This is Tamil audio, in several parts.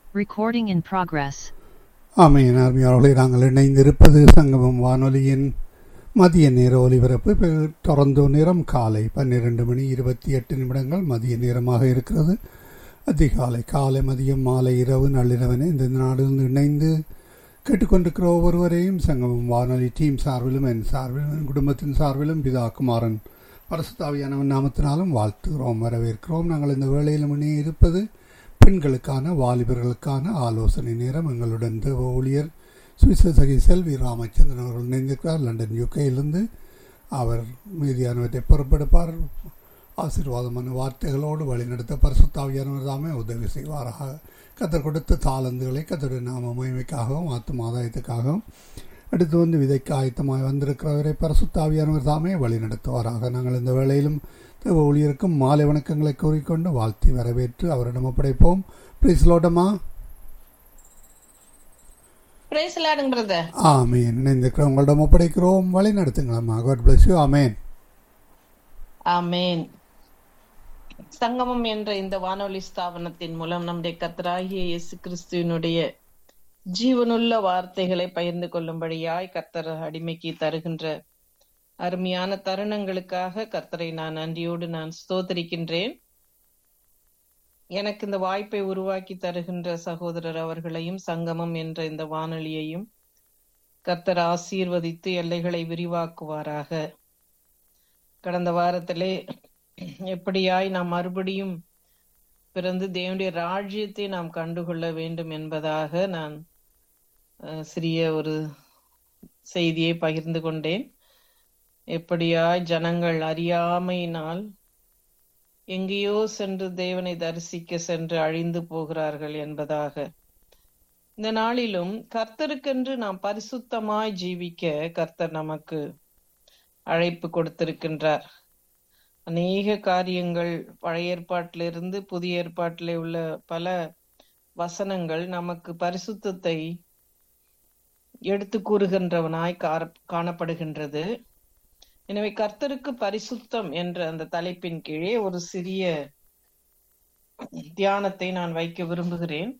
Recording in progress. ஆமையின் அருமையாளர்களை நாங்கள் இணைந்திருப்பது சங்கமம் வானொலியின் மதிய நேர ஒலிபரப்பு இப்போ டொரண்டோ நேரம் காலை பன்னிரெண்டு மணி இருபத்தி எட்டு நிமிடங்கள் மதிய நேரமாக இருக்கிறது அதிகாலை காலை மதியம் மாலை இரவு நள்ளிரவனே இந்த நாடிலிருந்து இணைந்து கேட்டுக்கொண்டிருக்கிற ஒவ்வொருவரையும் சங்கமம் வானொலி டீம் சார்பிலும் என் சார்பிலும் என் குடும்பத்தின் சார்பிலும் பிதா குமாரன் பரசுத்தாவியானவன் நாமத்தினாலும் வாழ்த்துகிறோம் வரவேற்கிறோம் நாங்கள் இந்த வேளையில் முன்னே இருப்பது பெண்களுக்கான வாலிபர்களுக்கான ஆலோசனை நேரம் எங்களுடன் தேவ ஊழியர் சுவிசசகி செல்வி ராமச்சந்திரன் அவர்கள் இணைந்திருக்கிறார் லண்டன் யூகேயிலிருந்து அவர் மீதியானவற்றை பொறுப்பெடுப்பார் ஆசீர்வாதமான வார்த்தைகளோடு வழிநடத்த பரிசுத்தாவியானவர் தாமே உதவி செய்வாராக கத்தர் கொடுத்த தாளந்துகளை கத்தருடைய நாம மகிமைக்காகவும் ஆத்தும ஆதாயத்துக்காகவும் அடுத்து வந்து விதைக்கு ஆயத்தமாய் வந்திருக்கிறவரை பரிசுத்தாவியானவர் தாமே வழி நடத்துவாராக நாங்கள் இந்த வேளையிலும் தேவ ஊழியருக்கும் மாலை வணக்கங்களை கூறிக்கொண்டு வாழ்த்தி வரவேற்று அவரிடம் ஒப்படைப்போம் பிரிஸ்லோட்டமா பிரைஸ் லாடுங்க பிரதர் ஆமேன் இணைந்திருக்கிற உங்களிடம் ஒப்படைக்கிறோம் வழி நடத்துங்களம்மா God bless you amen amen சங்கமம் என்ற இந்த வானொலி ஸ்தாபனத்தின் மூலம் நம்முடைய கர்த்தராகிய இயேசு கிறிஸ்துவினுடைய ஜீவனுள்ள வார்த்தைகளை பகிர்ந்து கொள்ளும்படியாய் கர்த்தர் அடிமைக்கு தருகின்ற அருமையான தருணங்களுக்காக கர்த்தரை நான் நன்றியோடு நான் ஸ்தோத்தரிக்கின்றேன் எனக்கு இந்த வாய்ப்பை உருவாக்கி தருகின்ற சகோதரர் அவர்களையும் சங்கமம் என்ற இந்த வானொலியையும் கர்த்தர் ஆசீர்வதித்து எல்லைகளை விரிவாக்குவாராக கடந்த வாரத்திலே எப்படியாய் நாம் மறுபடியும் பிறந்து தேவனுடைய ராஜ்யத்தை நாம் கண்டுகொள்ள வேண்டும் என்பதாக நான் அஹ், சிறிய ஒரு செய்தியை பகிர்ந்து கொண்டேன் எப்படியாய் ஜனங்கள் அறியாமையினால் எங்கேயோ சென்று தேவனை தரிசிக்க சென்று அழிந்து போகிறார்கள் என்பதாக இந்த நாளிலும் கர்த்தருக்கென்று நாம் பரிசுத்தமாய் ஜீவிக்க கர்த்தர் நமக்கு அழைப்பு கொடுத்திருக்கின்றார் அநேக காரியங்கள் பழைய ஏற்பாட்டிலிருந்து புதிய ஏற்பாட்டிலே உள்ள பல வசனங்கள் நமக்கு பரிசுத்தத்தை எடுத்து கூறுகின்றவனாய் கார- காணப்படுகின்றது எனவே கர்த்தருக்கு பரிசுத்தம் என்ற அந்த தலைப்பின் கீழே ஒரு சிறிய தியானத்தை நான் வைக்க விரும்புகிறேன்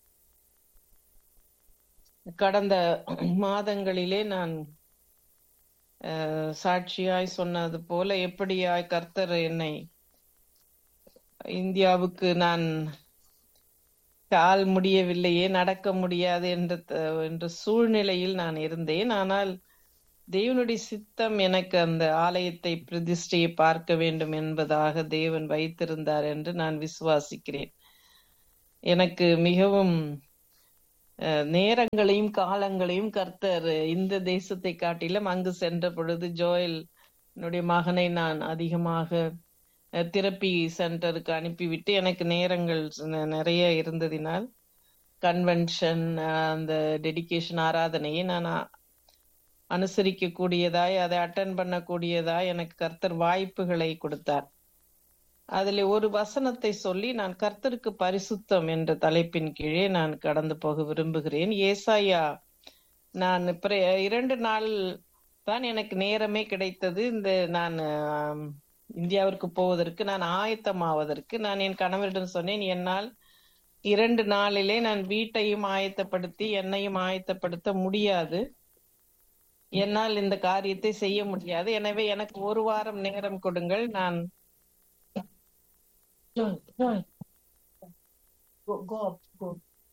கடந்த மாதங்களிலே நான் அஹ், சாட்சியாய் சொன்னது போல எப்படியாய் கர்த்தர் என்னை இந்தியாவுக்கு நான் கால் முடியவில்லையே நடக்க முடியாது என்ற த- என்ற சூழ்நிலையில் நான் இருந்தேன் ஆனால் தேவனுடைய சித்தம் எனக்கு அந்த ஆலயத்தை பிரதிஷ்டையை பார்க்க வேண்டும் என்பதாக தேவன் வைத்திருந்தார் என்று நான் விசுவாசிக்கிறேன் எனக்கு மிகவும் அஹ், நேரங்களையும் காலங்களையும் கர்த்தர் இந்த தேசத்தை காட்டிலும் அங்கு சென்ற பொழுது ஜோயல் என்னுடைய மகனை நான் அதிகமாக அஹ், தெரப்பி சென்டருக்கு அனுப்பிவிட்டு எனக்கு நேரங்கள் ந- நிறைய இருந்ததினால் கன்வென்ஷன் அந்த டெடிகேஷன் ஆராதனையை நான் அ- அனுசரிக்க கூடியதாய் அதை அட்டன் பண்ணக்கூடியதாய் எனக்கு கர்த்தர் வாய்ப்புகளை கொடுத்தார் அதில் ஒரு வசனத்தை சொல்லி நான் கர்த்தருக்கு பரிசுத்தம் என்ற தலைப்பின் கீழே நான் கடந்து போக விரும்புகிறேன் ஏசாயா நான் பிற- இரண்டு நாள் தான் எனக்கு நேரமே கிடைத்தது இந்த நான் ஆம், இந்தியாவிற்கு போவதற்கு நான் ஆயத்தமாவதற்கு நான் என் கணவரிடம் சொன்னேன் என்னால் இரண்டு நாளிலே நான் வீட்டையும் ஆயத்தப்படுத்தி என்னையும் ஆயத்தப்படுத்த முடியாது என்னால் இந்த காரியத்தை செய்ய முடியாது எனவே எனக்கு ஒரு வாரம் நேரம் கொடுங்கள் நான் Joy, Joy. Go, go up, go.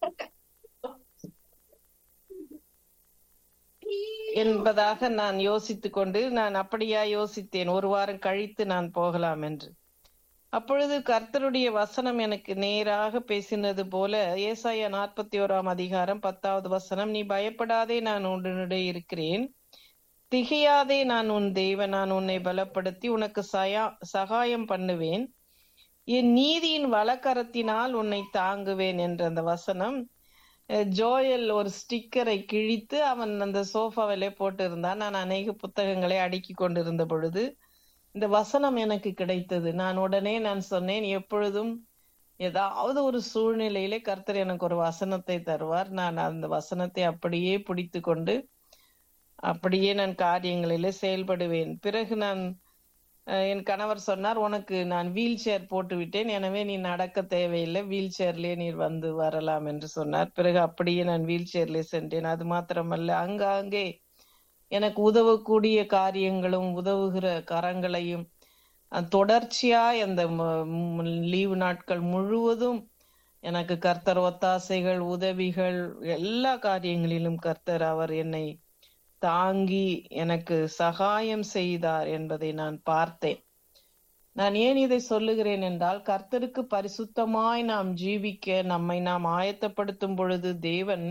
என்பதாக நான் யோசித்துக் கொண்டு நான் அப்படியா யோசித்தேன் ஒரு வாரம் கழித்து நான் போகலாம் என்று அப்பொழுது கர்த்தருடைய வசனம் எனக்கு நேராக பேசினது போல ஏசாயா நாற்பத்தி ஓராம் அதிகாரம் பத்தாவது வசனம் நீ பயப்படாதே நான் உன்னுடைய இருக்கிறேன் திகையாதே நான் உன் தேவன் நான் உன்னை பலப்படுத்தி உனக்கு சயா சகாயம் பண்ணுவேன் என் நீதியின் வலக்கரத்தினால் உன்னை தாங்குவேன் என்ற அந்த வசனம் அஹ், ஜோயல் ஒரு ஸ்டிக்கரை கிழித்து அவன் அந்த சோஃபாவிலே போட்டு இருந்தான் நான் அநேக புத்தகங்களை அடுக்கி கொண்டிருந்த பொழுது இந்த வசனம் எனக்கு கிடைத்தது நான் உடனே நான் சொன்னேன் எப்பொழுதும் ஏதாவது ஒரு சூழ்நிலையிலே கர்த்தர் எனக்கு ஒரு வசனத்தை தருவார் நான் அந்த வசனத்தை அப்படியே பிடித்து கொண்டு அப்படியே நான் காரியங்களிலே செயல்படுவேன் பிறகு நான் அஹ் என் கணவர் சொன்னார் உனக்கு நான் வீல் சேர் போட்டு விட்டேன் எனவே நீ நடக்க தேவையில்லை வீல் சேர்லயே நீர் வந்து வரலாம் என்று சொன்னார் பிறகு அப்படியே நான் வீல் சேர்லயே சென்றேன் அது மாத்திரமல்ல அங்காங்கே எனக்கு உதவக்கூடிய காரியங்களும் உதவுகிற கரங்களையும் அஹ் தொடர்ச்சியாய் அந்த லீவு நாட்கள் முழுவதும் எனக்கு கர்த்தர் ஒத்தாசைகள் உதவிகள் எல்லா காரியங்களிலும் கர்த்தர் அவர் என்னை தாங்கி எனக்கு சகாயம் செய்தார் என்பதை நான் பார்த்தேன் நான் ஏன் இதை சொல்லுகிறேன் என்றால் கர்த்தருக்கு பரிசுத்தமாய் நாம் ஜீவிக்க நம்மை நாம் ஆயத்தப்படுத்தும் பொழுது தேவன்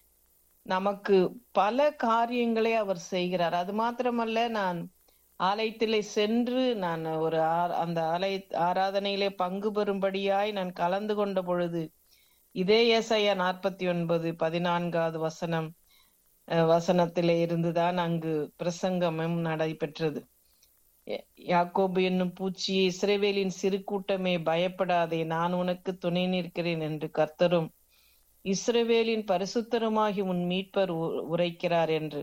நமக்கு பல காரியங்களை அவர் செய்கிறார் அது மாத்திரமல்ல நான் ஆலயத்திலே சென்று நான் ஒரு ஆ- அந்த ஆலய ஆராதனையிலே பங்கு பெறும்படியாய் நான் கலந்து கொண்ட பொழுது இதே ஏசாயா நாற்பத்தி ஒன்பது பதினான்காவது வசனம் அஹ், வசனத்திலே இருந்துதான் அங்கு பிரசங்கமும் நடைபெற்றது யா- யாக்கோபு என்னும் பூச்சியே இஸ்ரவேலின் சிறு கூட்டமே பயப்படாதே நான் உனக்கு துணை நிற்கிறேன் என்று கர்த்தரும் இஸ்ரவேலின் பரிசுத்தருமாகி உன் மீட்பர் உ- உரைக்கிறார் என்று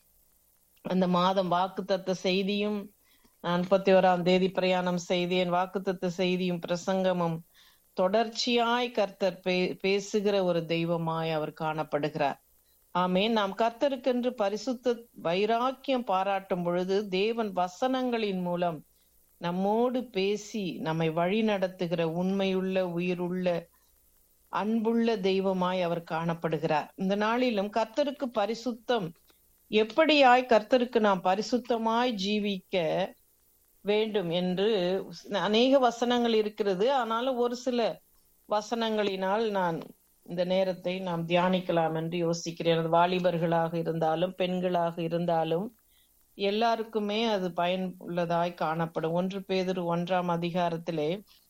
அந்த மாதம் வாக்குத்தத்த செய்தியும் நான் முப்பத்தி ஓராம் தேதி பிரயாணம் செய்தேன் வாக்குத்தத்த செய்தியும் பிரசங்கமும் தொடர்ச்சியாய் கர்த்தர் பே- பேசுகிற ஒரு தெய்வமாய் அவர் காணப்படுகிறார் ஆமென் நாம் கர்த்தருக்கென்று பரிசுத்த வைராக்கியம் பாராட்டும் பொழுது தேவன் வசனங்களின் மூலம் நம்மோடு பேசி நம்மை வழி நடத்துகிற உண்மையுள்ள உயிருள்ள அன்புள்ள தெய்வமாய் அவர் காணப்படுகிறார் இந்த நாளிலும் கர்த்தருக்கு பரிசுத்தம் எப்படியாய் கர்த்தருக்கு நாம் பரிசுத்தமாய் ஜீவிக்க வேண்டும் என்று அநேக வசனங்கள் இருக்கிறது ஆனாலும் ஒரு சில வசனங்களினால் நான் இந்த நேரத்தை நாம் தியானிக்கலாம் என்று யோசிக்கிறேன் அது வாலிபர்களாக இருந்தாலும் பெண்களாக இருந்தாலும் எல்லாருக்குமே அது பயனுள்ளதாய் காணப்படும் ஒன்று பேதுரு ஒன்றாம் அதிகாரத்திலே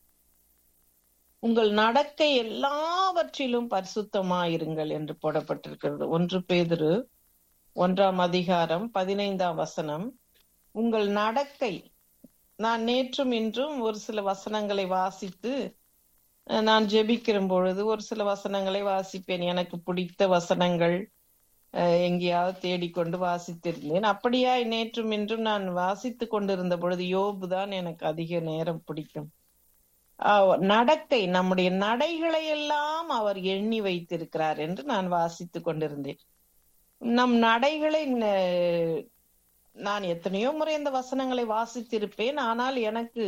உங்கள் நடக்கை எல்லாவற்றிலும் பரிசுத்தமாயிருங்கள் என்று போடப்பட்டிருக்கிறது ஒன்று பேதுரு ஒன்றாம் அதிகாரம் பதினைந்தாம் வசனம் உங்கள் நடக்கை நான் நேற்றும் இன்றும் ஒரு சில வசனங்களை வாசித்து அஹ், நான் ஜெபிக்கிற பொழுது ஒரு சில வசனங்களை வாசிப்பேன் எனக்கு பிடித்த வசனங்கள் அஹ், எங்கேயாவது தேடிக்கொண்டு வாசித்திருந்தேன் அப்படியாய் நேற்றும் இன்றும் நான் வாசித்து கொண்டிருந்த பொழுது யோபு தான் எனக்கு அதிக நேரம் பிடிக்கும் ஆஹ், நடக்கை நம்முடைய நடைகளை எல்லாம் அவர் எண்ணி வைத்திருக்கிறார் என்று நான் வாசித்து கொண்டிருந்தேன் நம் நடைகளை ந- நான் எத்தனையோ முறை இந்த வசனங்களை வாசித்திருப்பேன் ஆனால் எனக்கு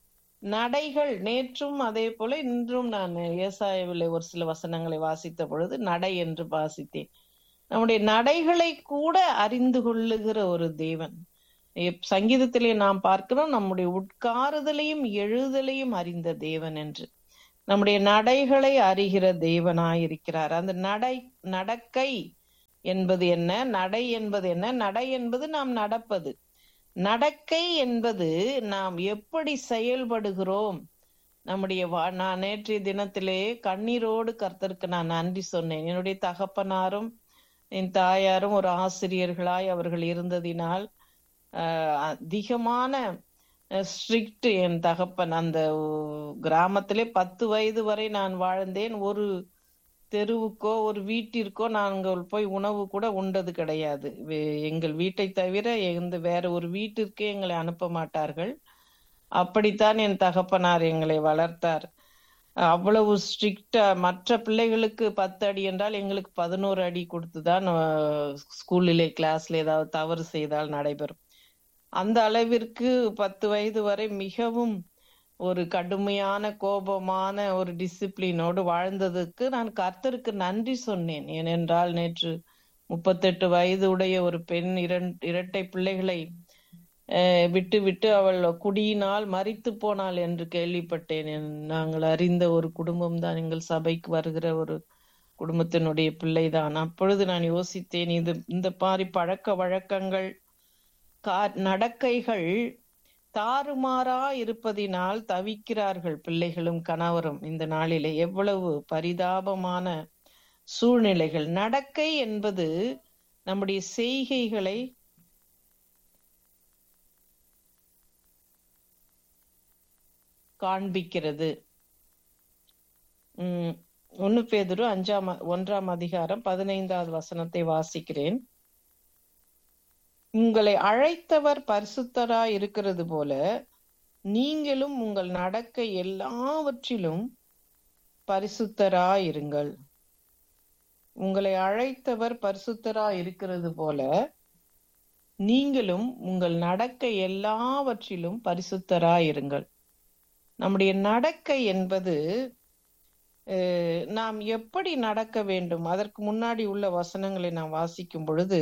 நடைகள் நேற்றும் அதே போல இன்றும் நான் ஏசாயாவிலே ஒரு சில வசனங்களை வாசித்த பொழுது நடை என்று வாசித்தேன் நம்முடைய நடைகளை கூட அறிந்து கொள்ளுகிற ஒரு தேவன் எப்- சங்கீதத்திலே நாம் பார்க்கிறோம் நம்முடைய உட்காருதலையும் எழுதலையும் அறிந்த தேவன் என்று நம்முடைய நடைகளை அறிகிற தேவனாயிருக்கிறார் அந்த நடை நடக்கை என்பது என்ன நடை என்பது என்ன நடை என்பது நாம் நடப்பது நடக்கை என்பது நாம் எப்படி செயல்படுகிறோம் நம்முடைய வா- நான் நேற்றைய தினத்திலே கண்ணீரோடு கர்த்தருக்கு நான் நன்றி சொன்னேன் என்னுடைய தகப்பனாரும் என் தாயாரும் ஒரு ஆசிரியர்களாய் அவர்கள் இருந்ததினால் ஆஹ் அதிகமான ஸ்ட்ரிக்ட் என் தகப்பன் அந்த ஊ- கிராமத்திலே பத்து வயது வரை நான் வாழ்ந்தேன் ஒரு தெருவுக்கோ ஒரு வீட்டிற்கோ நாங்கள் போய் உணவு கூட உண்டது கிடையாது வே- எங்கள் வீட்டை தவிர எந்த வேற ஒரு வீட்டிற்கே எங்களை அனுப்ப மாட்டார்கள் அப்படித்தான் என் தகப்பனார் எங்களை வளர்த்தார் அவ்வளவு ஸ்ட்ரிக்டா மற்ற பிள்ளைகளுக்கு பத்து அடி என்றால் எங்களுக்கு பதினோரு அடி கொடுத்துதான் அஹ், ஸ்கூலிலே கிளாஸ்ல ஏதாவது தவறு செய்தால் நடைபெறும் அந்த அளவிற்கு பத்து வயது வரை மிகவும் ஒரு கடுமையான கோபமான ஒரு டிசிப்ளினோடு வாழ்ந்ததுக்கு நான் கர்த்தருக்கு நன்றி சொன்னேன் ஏனென்றால் நேற்று முப்பத்தெட்டு வயது உடைய ஒரு பெண் இரண்- இரட்டை பிள்ளைகளை அஹ், விட்டு விட்டு அவள் குடியினால் மரித்து போனாள் என்று கேள்விப்பட்டேன் என்- நாங்கள் அறிந்த ஒரு குடும்பம் தான் எங்கள் சபைக்கு வருகிற ஒரு குடும்பத்தினுடைய பிள்ளைதான் அப்பொழுது நான் யோசித்தேன் இது இந்த மாதிரி பழக்க வழக்கங்கள் கா- நடக்கைகள் தாறுமாறா இருப்பதினால் தவிக்கிறார்கள் பிள்ளைகளும் கணவரும் இந்த நாளிலே எவ்வளவு பரிதாபமான சூழ்நிலைகள் நடக்கை என்பது நம்முடைய செய்கைகளை காண்பிக்கிறது உம் ஒன்னு பேதுரு அஞ்சாம் அ- ஒன்றாம் அதிகாரம் பதினைந்தாவது வசனத்தை வாசிக்கிறேன் உங்களை அழைத்தவர் பரிசுத்தராய் இருக்கிறது போல நீங்களும் உங்கள் நடக்கை எல்லாவற்றிலும் பரிசுத்தராயிருங்கள் உங்களை அழைத்தவர் பரிசுத்தராய் இருக்கிறது போல நீங்களும் உங்கள் நடக்கை எல்லாவற்றிலும் பரிசுத்தராயிருங்கள் நம்முடைய நடக்கை என்பது அஹ், நாம் எப்படி நடக்க வேண்டும் அதற்கு முன்னாடி உள்ள வசனங்களை நாம் வாசிக்கும் பொழுது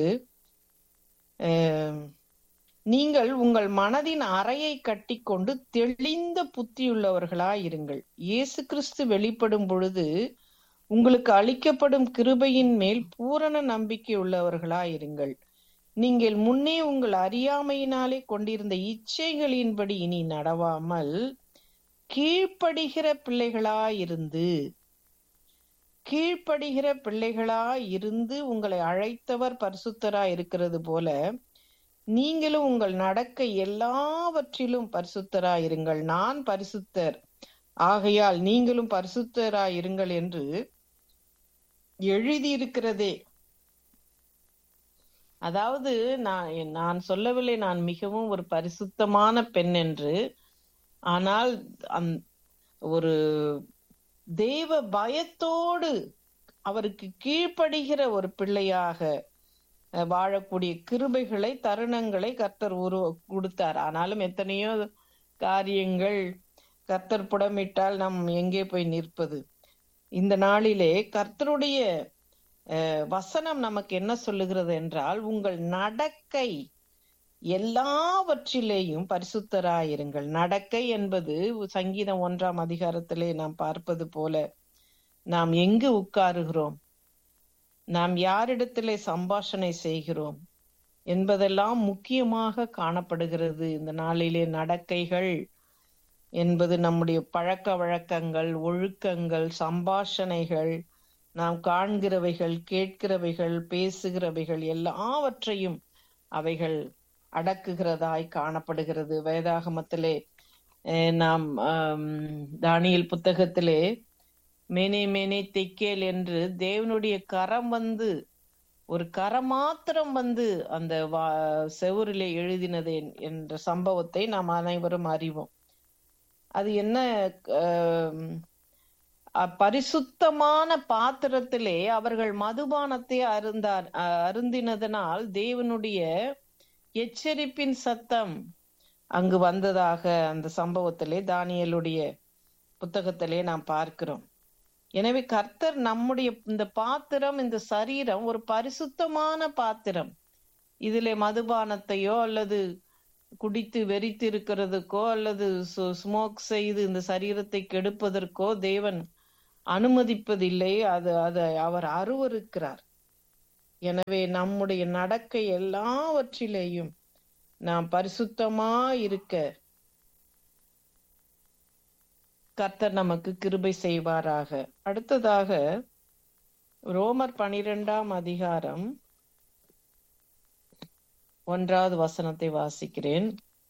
அஹ், நீங்கள் உங்கள் மனதின் அறையை கட்டிக்கொண்டு தெளிந்த புத்தியுள்ளவர்களாயிருங்கள் இயேசு கிறிஸ்து வெளிப்படும் பொழுது உங்களுக்கு அளிக்கப்படும் கிருபையின் மேல் பூரண நம்பிக்கை உள்ளவர்களாயிருங்கள் நீங்கள் முன்னே உங்கள் அறியாமையினாலே கொண்டிருந்த இச்சைகளின்படி இனி நடவாமல் கீழ்ப்படுகிற பிள்ளைகளாயிருந்து கீழ்ப்படுகிற பிள்ளைகளாய் இருந்து உங்களை அழைத்தவர் பரிசுத்தராய் இருக்கிறது போல நீங்களும் உங்கள் நடக்கை எல்லாவற்றிலும் பரிசுத்தராய் இருங்கள் நான் பரிசுத்தர் ஆகையால் நீங்களும் பரிசுத்தராய் இருங்கள் என்று எழுதியிருக்கிறதே அதாவது நான் நான் சொல்லவில்லை நான் மிகவும் ஒரு பரிசுத்தமான பெண் என்று ஆனால் அந் ஒரு தெய்வ பயத்தோடு அவருக்கு கீழ்ப்படுகிற ஒரு பிள்ளையாக அஹ், வாழக்கூடிய கிருபைகளை தருணங்களை கர்த்தர் உருவ கொடுத்தார் ஆனாலும் எத்தனையோ காரியங்கள் கர்த்தர் புடமிட்டால் நாம் எங்கே போய் நிற்பது இந்த நாளிலே கர்த்தருடைய அஹ், வசனம் நமக்கு என்ன சொல்லுகிறது என்றால் உங்கள் நடக்கை எல்லாவற்றிலேயும் பரிசுத்தராயிருங்கள் நடக்கை என்பது சங்கீதம் ஒன்றாம் அதிகாரத்திலே நாம் பார்ப்பது போல நாம் எங்கு உட்காருகிறோம் நாம் யாரிடத்திலே சம்பாஷணை செய்கிறோம் என்பதெல்லாம் முக்கியமாக காணப்படுகிறது இந்த நாளிலே நடக்கைகள் என்பது நம்முடைய பழக்க வழக்கங்கள் ஒழுக்கங்கள் சம்பாஷணைகள் நாம் காண்கிறவைகள் கேட்கிறவைகள் பேசுகிறவைகள் எல்லாவற்றையும் அவைகள் அடக்குகிறதாய் காணப்படுகிறது வேதாகமத்திலே அஹ், நாம் ஆம், தானியேல் புத்தகத்திலே மேனே மேனே தெக்கேல் என்று தேவனுடைய கரம் வந்து ஒரு கரம் மாத்திரம் வந்து அந்த வா- செவுரிலே எழுதினது என்- என்ற சம்பவத்தை நாம் அனைவரும் அறிவோம் அது என்ன ஆம், அ- பரிசுத்தமான பாத்திரத்திலே அவர்கள் மதுபானத்தை அருந்தார் அ- அருந்தினதனால் தேவனுடைய எச்சரிப்பின் சத்தம் அங்கு வந்ததாக அந்த சம்பவத்திலே தானியேலுடைய புத்தகத்திலே நாம் பார்க்கிறோம் எனவே கர்த்தர் நம்முடைய இந்த பாத்திரம் இந்த சரீரம் ஒரு பரிசுத்தமான பாத்திரம் இதிலே மதுபானத்தையோ அல்லது குடித்து வெறித்து இருக்கிறதுக்கோ அல்லது ஸ்மோக் செய்து இந்த சரீரத்தை கெடுப்பதற்கோ தேவன் அனுமதிப்பதில்லை அது அதை அவர் அருவருக்கிறார் எனவே நம்முடைய நடக்கை எல்லாவற்றிலேயும் நாம் பரிசுத்தமா இருக்க கர்த்தர் நமக்கு கிருபை செய்வாராக அடுத்ததாக ரோமர் பனிரெண்டாம் அதிகாரம் ஒன்றாவது வசனத்தை வாசிக்கிறேன்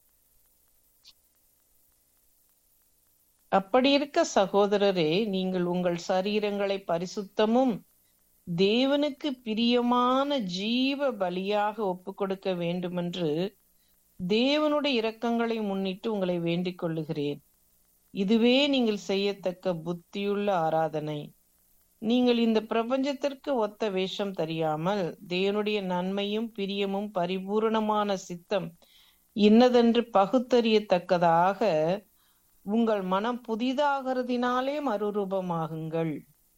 அப்படி இருக்க சகோதரரே நீங்கள் உங்கள் சரீரங்களை பரிசுத்தமும் தேவனுக்கு பிரியமான ஜீவ பலியாக ஒப்புக் கொடுக்க வேண்டுமென்று தேவனுடைய இரக்கங்களை முன்னிட்டு உங்களை வேண்டிக் கொள்ளுகிறேன் இதுவே நீங்கள் செய்யத்தக்க புத்தியுள்ள ஆராதனை நீங்கள் இந்த பிரபஞ்சத்திற்கு ஒத்த வேஷம் தெரியாமல் தேவனுடைய நன்மையும் பிரியமும் பரிபூரணமான சித்தம் இன்னதென்று பகுத்தறியத்தக்கதாக உங்கள் மனம் புதிதாகிறதினாலே மறுரூபமாகுங்கள்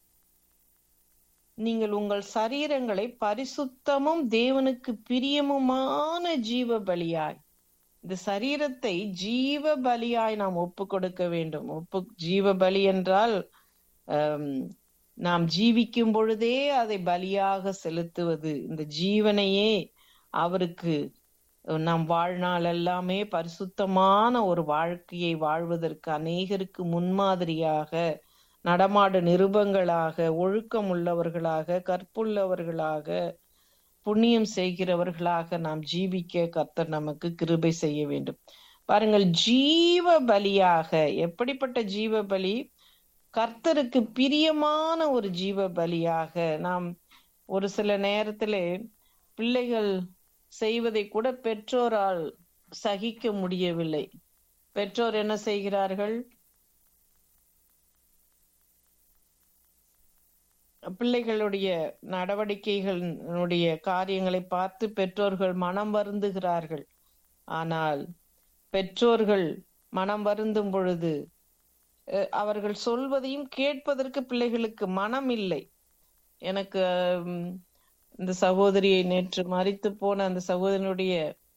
நீங்கள் உங்கள் சரீரங்களை பரிசுத்தமும் தேவனுக்கு பிரியமுமான ஜீவ பலியாய் இந்த சரீரத்தை ஜீவ பலியாய் நாம் ஒப்பு கொடுக்க வேண்டும் ஒப்பு ஜீவ பலி என்றால் ஆம், நாம் ஜீவிக்கும் பொழுதே அதை பலியாக செலுத்துவது இந்த ஜீவனையே அவருக்கு நம் வாழ்நாள் எல்லாமே பரிசுத்தமான ஒரு வாழ்க்கையை வாழ்வதற்கு அநேகருக்கு முன்மாதிரியாக நடமாடு நிருபங்களாக ஒழுக்கம் உள்ளவர்களாக கற்புள்ளவர்களாக புண்ணியம் செய்கிறவர்களாக நாம் ஜீவிக்க கர்த்தர் நமக்கு கிருபை செய்ய வேண்டும் பாருங்கள் ஜீவ பலியாக எப்படிப்பட்ட ஜீவ பலி கர்த்தருக்கு பிரியமான ஒரு ஜீவ பலியாக நாம் ஒரு சில நேரத்திலே பிள்ளைகள் செய்வதை கூட பெற்றோரால் சகிக்க முடியவில்லை பெற்றோர் என்ன செய்கிறார்கள் பிள்ளைகளுடைய நடவடிக்கைகளுடைய காரியங்களை பார்த்து பெற்றோர்கள் மனம் வருந்துகிறார்கள் ஆனால் பெற்றோர்கள் மனம் வருந்தும் பொழுது அஹ், அவர்கள் சொல்வதையும் கேட்பதற்கு பிள்ளைகளுக்கு மனம் இல்லை எனக்கு உம், இந்த சகோதரியை நேற்று மறித்து போன அந்த சகோதரனுடைய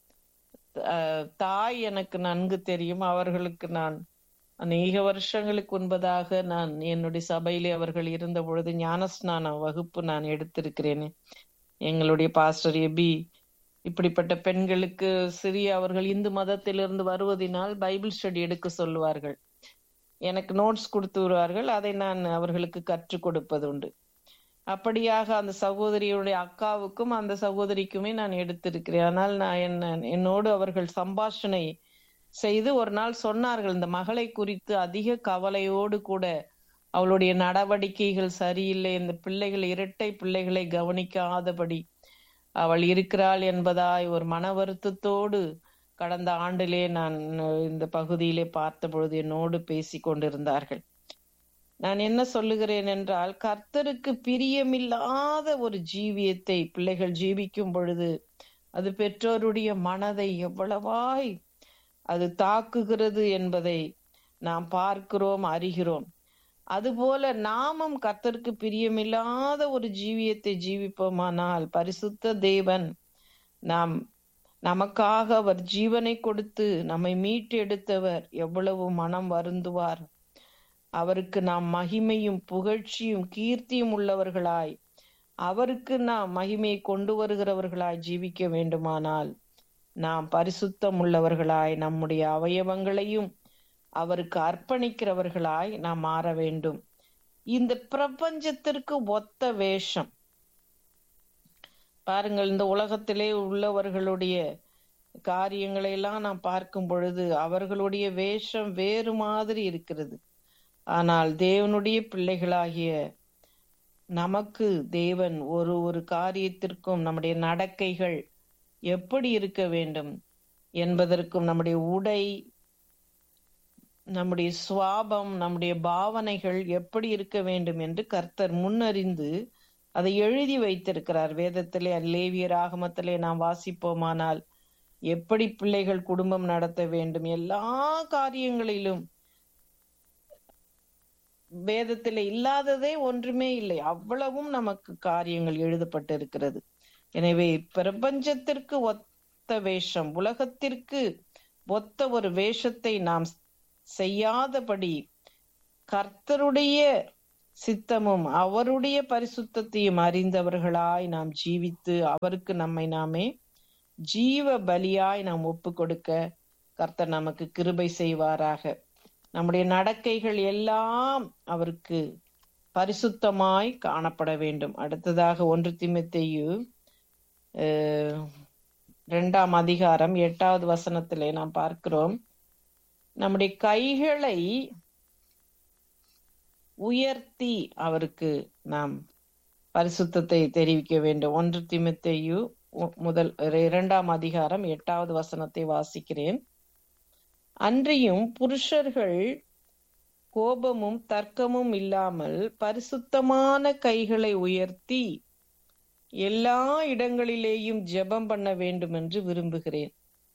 அஹ், தாய் எனக்கு நன்கு தெரியும் அவர்களுக்கு நான் அநேக வருஷங்களுக்கு முன்பதாக நான் என்னுடைய சபையிலே அவர்கள் இருந்த பொழுது ஞானஸ்நான வகுப்பு நான் எடுத்திருக்கிறேன் எங்களுடைய பாஸ்டர் எபி இப்படிப்பட்ட பெண்களுக்கு சிறிய அவர்கள் இந்து மதத்திலிருந்து வருவதினால் பைபிள் ஸ்டடி எடுக்க சொல்லுவார்கள் எனக்கு நோட்ஸ் கொடுத்து வருவார்கள் அதை நான் அவர்களுக்கு கற்றுக் கொடுப்பது உண்டு அப்படியாக அந்த சகோதரியுடைய அக்காவுக்கும் அந்த சகோதரிக்குமே நான் எடுத்திருக்கிறேன் ஆனால் நான் என்ன என்னோடு அவர்கள் சம்பாஷணை செய்து ஒரு நாள் சொன்னார்கள் இந்த மகளை குறித்து அதிக கவலையோடு கூட அவளுடைய நடவடிக்கைகள் சரியில்லை இந்த பிள்ளைகள் இரட்டை பிள்ளைகளை கவனிக்காதபடி அவள் இருக்கிறாள் என்பதாய் ஒரு மன வருத்தத்தோடு கடந்த ஆண்டிலே நான் இந்த பகுதியிலே பார்த்த பொழுது என்னோடு பேசி கொண்டிருந்தார்கள் நான் என்ன சொல்லுகிறேன் என்றால் கர்த்தருக்கு பிரியமில்லாத ஒரு ஜீவியத்தை பிள்ளைகள் ஜீவிக்கும் பொழுது அது பெற்றோருடைய மனதை எவ்வளவாய் அது தாக்குகிறது என்பதை நாம் பார்க்கிறோம் அறிகிறோம் அதுபோல நாமும் கர்த்தருக்கு பிரியமில்லாத ஒரு ஜீவியத்தை ஜீவிப்போமானால் பரிசுத்த தேவன் நாம் நமக்காக அவர் ஜீவனை கொடுத்து நம்மை மீட்டெடுத்தவர் எவ்வளவு மனம் வருந்துவார் அவருக்கு நாம் மகிமையும் புகழ்ச்சியும் கீர்த்தியும் உள்ளவர்களாய் அவருக்கு நாம் மகிமையை கொண்டு வருகிறவர்களாய் ஜீவிக்க வேண்டுமானால் நாம் பரிசுத்தம் உள்ளவர்களாய் நம்முடைய அவயவங்களையும் அவருக்கு அர்ப்பணிக்கிறவர்களாய் நாம் மாற வேண்டும் இந்த பிரபஞ்சத்திற்கு ஒத்த வேஷம் பாருங்கள் இந்த உலகத்திலே உள்ளவர்களுடைய காரியங்களை எல்லாம் நாம் பார்க்கும் பொழுது அவர்களுடைய வேஷம் வேறு மாதிரி இருக்கிறது ஆனால் தேவனுடைய பிள்ளைகளாகிய நமக்கு தேவன் ஒரு ஒரு காரியத்திற்கும் நம்முடைய நடக்கைகள் எப்படி இருக்க வேண்டும் என்பதற்கும் நம்முடைய உடை நம்முடைய சுவாபம் நம்முடைய பாவனைகள் எப்படி இருக்க வேண்டும் என்று கர்த்தர் முன்னறிந்து அதை எழுதி வைத்திருக்கிறார் வேதத்திலே லேவியர் ஆகமத்திலே நாம் வாசிப்போமானால் எப்படி பிள்ளைகள் குடும்பம் நடத்த வேண்டும் எல்லா காரியங்களிலும் வேதத்திலே இல்லாததே ஒன்றுமே இல்லை அவ்வளவும் நமக்கு காரியங்கள் எழுதப்பட்டிருக்கிறது எனவே பிரபஞ்சத்திற்கு ஒத்த வேஷம் உலகத்திற்கு ஒத்த ஒரு வேஷத்தை நாம் செய்யாதபடி கர்த்தருடைய சித்தமும் அவருடைய பரிசுத்தத்தையும் அறிந்தவர்களாய் நாம் ஜீவித்து அவருக்கு நம்மை நாமே ஜீவ பலியாய் நாம் ஒப்பு கொடுக்க கர்த்தர் நமக்கு கிருபை செய்வாராக நம்முடைய நடக்கைகள் எல்லாம் அவருக்கு பரிசுத்தமாய் காணப்பட வேண்டும் அடுத்ததாக ஒன்று திமுத்தையு இரண்டாம் அதிகாரம் எட்டாவது வசனத்திலே நாம் பார்க்கிறோம் நம்முடைய கைகளை உயர்த்தி அவருக்கு நாம் பரிசுத்தத்தை தெரிவிக்க வேண்டும் ஒன்று திமுத்தையு முதல் இரண்டாம் அதிகாரம் எட்டாவது வசனத்தை வாசிக்கிறேன் அன்றியும் புருஷர்கள் கோபமும் தர்க்கமும் இல்லாமல் பரிசுத்தமான கைகளை உயர்த்தி எல்லா இடங்களிலேயும் ஜெபம் பண்ண வேண்டும் என்று விரும்புகிறேன்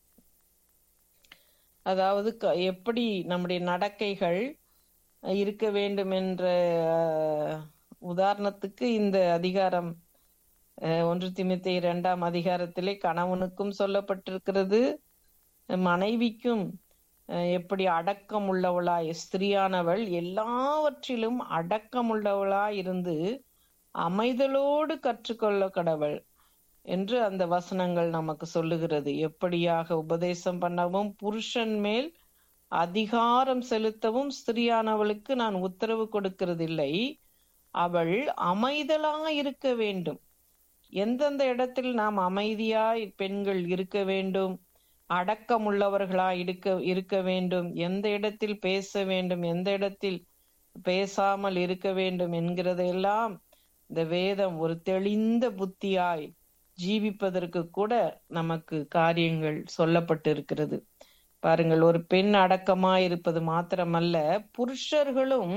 அதாவது எப்படி நம்முடைய நடக்கைகள் இருக்க வேண்டும் என்ற உதாரணத்துக்கு இந்த அதிகாரம் ஒன்று திமுத்தை இரண்டாம் அதிகாரத்திலே கணவனுக்கும் சொல்லப்பட்டிருக்கிறது மனைவிக்கும் எப்படி அடக்கம் உள்ளவளாய் ஸ்திரியானவள் எல்லாவற்றிலும் அடக்கம் உள்ளவளாய் இருந்து அமைதலோடு கற்றுக்கொள்ள கடவுள் என்று அந்த வசனங்கள் நமக்கு சொல்லுகிறது எப்படியாக உபதேசம் பண்ணவும் புருஷன் மேல் அதிகாரம் செலுத்தவும் ஸ்திரியானவளுக்கு நான் உத்தரவு கொடுக்கிறதில்லை அவள் அமைதலாய் இருக்க வேண்டும் எந்தெந்த இடத்தில் நாம் அமைதியாய் பெண்கள் இருக்க வேண்டும் அடக்கம் உள்ளவர்களாய் இருக்க இருக்க வேண்டும் எந்த இடத்தில் பேச வேண்டும் எந்த இடத்தில் பேசாமல் இருக்க வேண்டும் என்கிறதையெல்லாம் இந்த வேதம் ஒரு தெளிந்த புத்தியாய் ஜீவிப்பதற்கு கூட நமக்கு காரியங்கள் சொல்லப்பட்டிருக்கிறது பாருங்கள் ஒரு பெண் அடக்கமாய் இருப்பது மாத்திரமல்ல புருஷர்களும்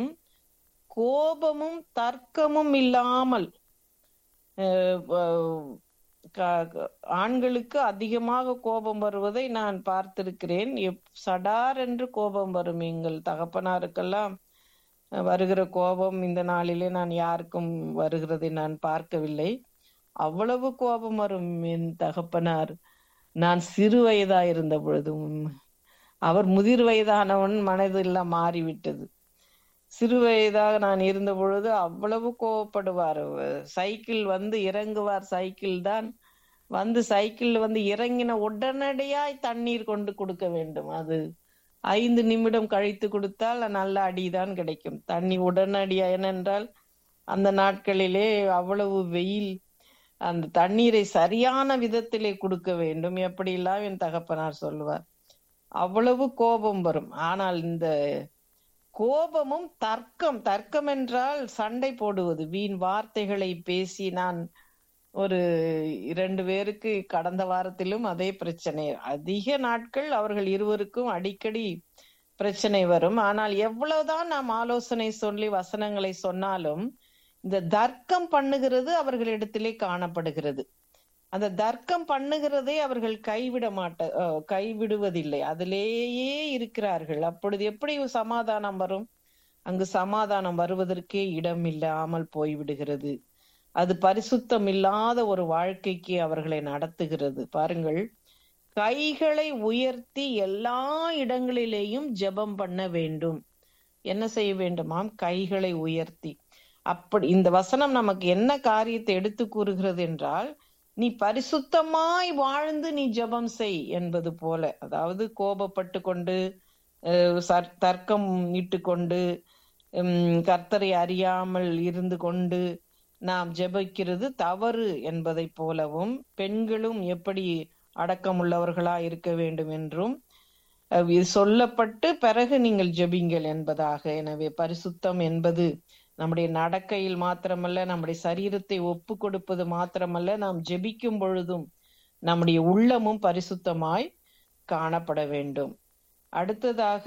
கோபமும் தர்க்கமும் இல்லாமல் அஹ், அஹ், க- க- ஆண்களுக்கு அதிகமாக கோபம் வருவதை நான் பார்த்திருக்கிறேன் எப்- சடார் என்று கோபம் வரும் எங்கள் தகப்பனாருக்கெல்லாம் அஹ், வருகிற கோபம் இந்த நாளிலே நான் யாருக்கும் வருகிறதை நான் பார்க்கவில்லை அவ்வளவு கோபம் வரும் என் தகப்பனார் நான் சிறு வயதா இருந்த பொழுதும் அவர் முதிர் வயதானவன் மனதெல்லாம் மாறிவிட்டது சிறு வயதாக நான் இருந்த பொழுது அவ்வளவு கோவப்படுவார் சைக்கிள் வந்து இறங்குவார் சைக்கிள் தான் வந்து சைக்கிள் வந்து இறங்கின உடனடியாய் தண்ணீர் கொண்டு கொடுக்க வேண்டும் அது ஐந்து நிமிடம் கழித்து கொடுத்தால் நல்ல அடிதான் கிடைக்கும் தண்ணி உடனடியா ஏனென்றால் அந்த நாட்களிலே அவ்வளவு வெயில் அந்த தண்ணீரை சரியான விதத்திலே கொடுக்க வேண்டும் எப்படியெல்லாம் என் தகப்பனார் சொல்லுவார் அவ்வளவு கோபம் வரும் ஆனால் இந்த கோபமும் தர்க்கம் தர்க்கம் என்றால் சண்டை போடுவது வீண் வார்த்தைகளை பேசி நான் ஒரு இரண்டு பேருக்கு கடந்த வாரத்திலும் அதே பிரச்சனை அதிக நாட்கள் அவர்கள் இருவருக்கும் அடிக்கடி பிரச்சனை வரும் ஆனால் எவ்வளவுதான் நாம் ஆலோசனை சொல்லி வசனங்களை சொன்னாலும் இந்த தர்க்கம் பண்ணுகிறது அவர்களிடத்திலே காணப்படுகிறது அந்த தர்க்கம் பண்ணுகிறதை அவர்கள் கைவிட மாட்ட அஹ், கைவிடுவதில்லை அதிலேயே இருக்கிறார்கள் அப்பொழுது எப்படி சமாதானம் வரும் அங்கு சமாதானம் வருவதற்கே இடம் இல்லாமல் போய்விடுகிறது அது பரிசுத்தம் இல்லாத ஒரு வாழ்க்கைக்கு அவர்களை நடத்துகிறது பாருங்கள் கைகளை உயர்த்தி எல்லா இடங்களிலேயும் ஜெபம் பண்ண வேண்டும் என்ன செய்ய வேண்டுமாம் கைகளை உயர்த்தி அப்படி இந்த வசனம் நமக்கு என்ன காரியத்தை எடுத்து கூறுகிறது என்றால் நீ பரிசுத்தமாய் வாழ்ந்து நீ ஜெபம் செய் என்பது போல அதாவது கோபப்பட்டு கொண்டு அஹ், சர்- தர்க்கம் இட்டு கொண்டு உம், கர்த்தரை அறியாமல் இருந்து கொண்டு நாம் ஜெபிக்கிறது தவறு என்பதை போலவும் பெண்களும் எப்படி அடக்கமுள்ளவர்களா இருக்க வேண்டும் என்றும் அஹ், இது சொல்லப்பட்டு பிறகு நீங்கள் ஜெபிங்கள் என்பதாக எனவே பரிசுத்தம் என்பது நம்முடைய நடக்கையில் மாத்திரமல்ல நம்முடைய சரீரத்தை ஒப்பு கொடுப்பது மாத்திரமல்ல நாம் ஜெபிக்கும் பொழுதும் நம்முடைய உள்ளமும் பரிசுத்தமாய் காணப்பட வேண்டும் அடுத்ததாக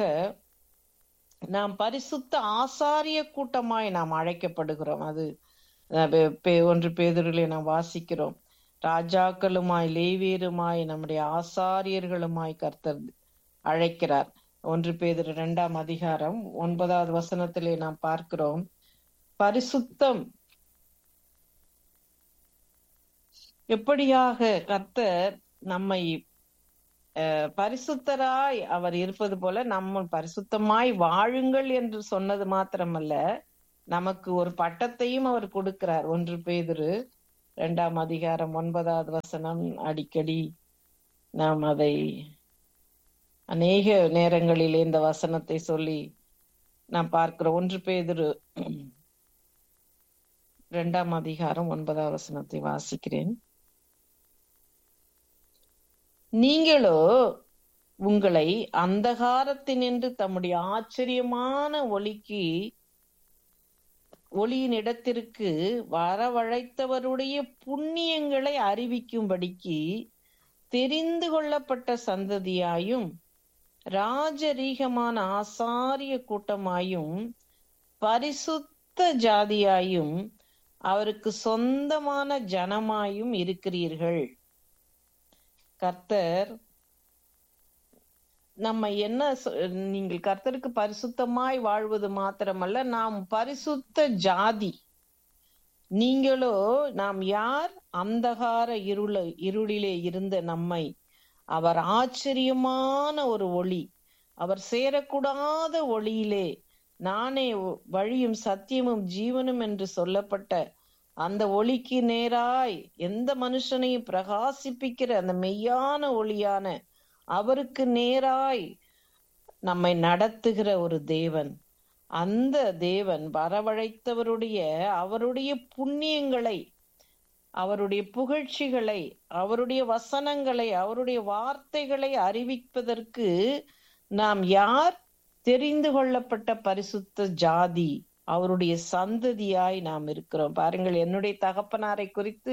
நாம் பரிசுத்த ஆசாரிய கூட்டமாய் நாம் அழைக்கப்படுகிறோம் அது அஹ், பே- பே- ஒன்று பேதுருளை நாம் வாசிக்கிறோம் ராஜாக்களுமாய் லேவியருமாய் நம்முடைய ஆசாரியர்களுமாய் கர்த்தர் அழைக்கிறார் ஒன்று பேதுரு இரண்டாம் அதிகாரம் ஒன்பதாவது வசனத்திலே நாம் பார்க்கிறோம் பரிசுத்தம் எப்படியாக கர்த்தர் நம்மை அஹ், பரிசுத்தராய் அவர் இருப்பது போல நம்ம பரிசுத்தமாய் வாழுங்கள் என்று சொன்னது மாத்திரமல்ல நமக்கு ஒரு பட்டத்தையும் அவர் கொடுக்கிறார் ஒன்று பேதுரு இரண்டாம் அதிகாரம் ஒன்பதாவது வசனம் அடிக்கடி நாம் அதை அநேக நேரங்களிலே இந்த வசனத்தை சொல்லி நாம் பார்க்கிறோம் ஒன்று பேதுரு இரண்டாம் அதிகாரம் ஒன்பதாம் வசனத்தை வாசிக்கிறேன் நீங்களோ உங்களை அந்தகாரத்தினின்று தம்முடைய ஆச்சரியமான ஒளிக்கு ஒளியின் இடத்திற்கு வரவழைத்தவருடைய புண்ணியங்களை அறிவிக்கும்படிக்கு தெரிந்து கொள்ளப்பட்ட சந்ததியாயும் ராஜரீகமான ஆசாரிய கூட்டமாயும் பரிசுத்த ஜாதியாயும் அவருக்கு சொந்தமான ஜனமாயும் இருக்கிறீர்கள் கர்த்தர் நம்ம என்ன சொ- நீங்கள் கர்த்தருக்கு பரிசுத்தமாய் வாழ்வது மாத்திரமல்ல நாம் பரிசுத்த ஜாதி நீங்களோ நாம் யார் அந்தகார இருள இருளிலே இருந்த நம்மை அவர் ஆச்சரியமான ஒரு ஒளி அவர் சேரக்கூடாத ஒளியிலே நானே ஒ- வழியும் சத்தியமும் ஜீவனும் என்று சொல்லப்பட்ட அந்த ஒளிக்கு நேராய் எந்த மனுஷனையும் பிரகாசிப்பிக்கிற அந்த மெய்யான ஒளியான அவருக்கு நேராய் நம்மை நடத்துகிற ஒரு தேவன் அந்த தேவன் வரவழைத்தவருடைய அவருடைய புண்ணியங்களை அவருடைய புகழ்ச்சிகளை அவருடைய வசனங்களை அவருடைய வார்த்தைகளை அறிவிப்பதற்கு நாம் யார் தெரிந்து கொள்ளப்பட்ட பரிசுத்த ஜாதி அவருடைய சந்ததியாய் நாம் இருக்கிறோம் பாருங்கள் என்னுடைய தகப்பனாரை குறித்து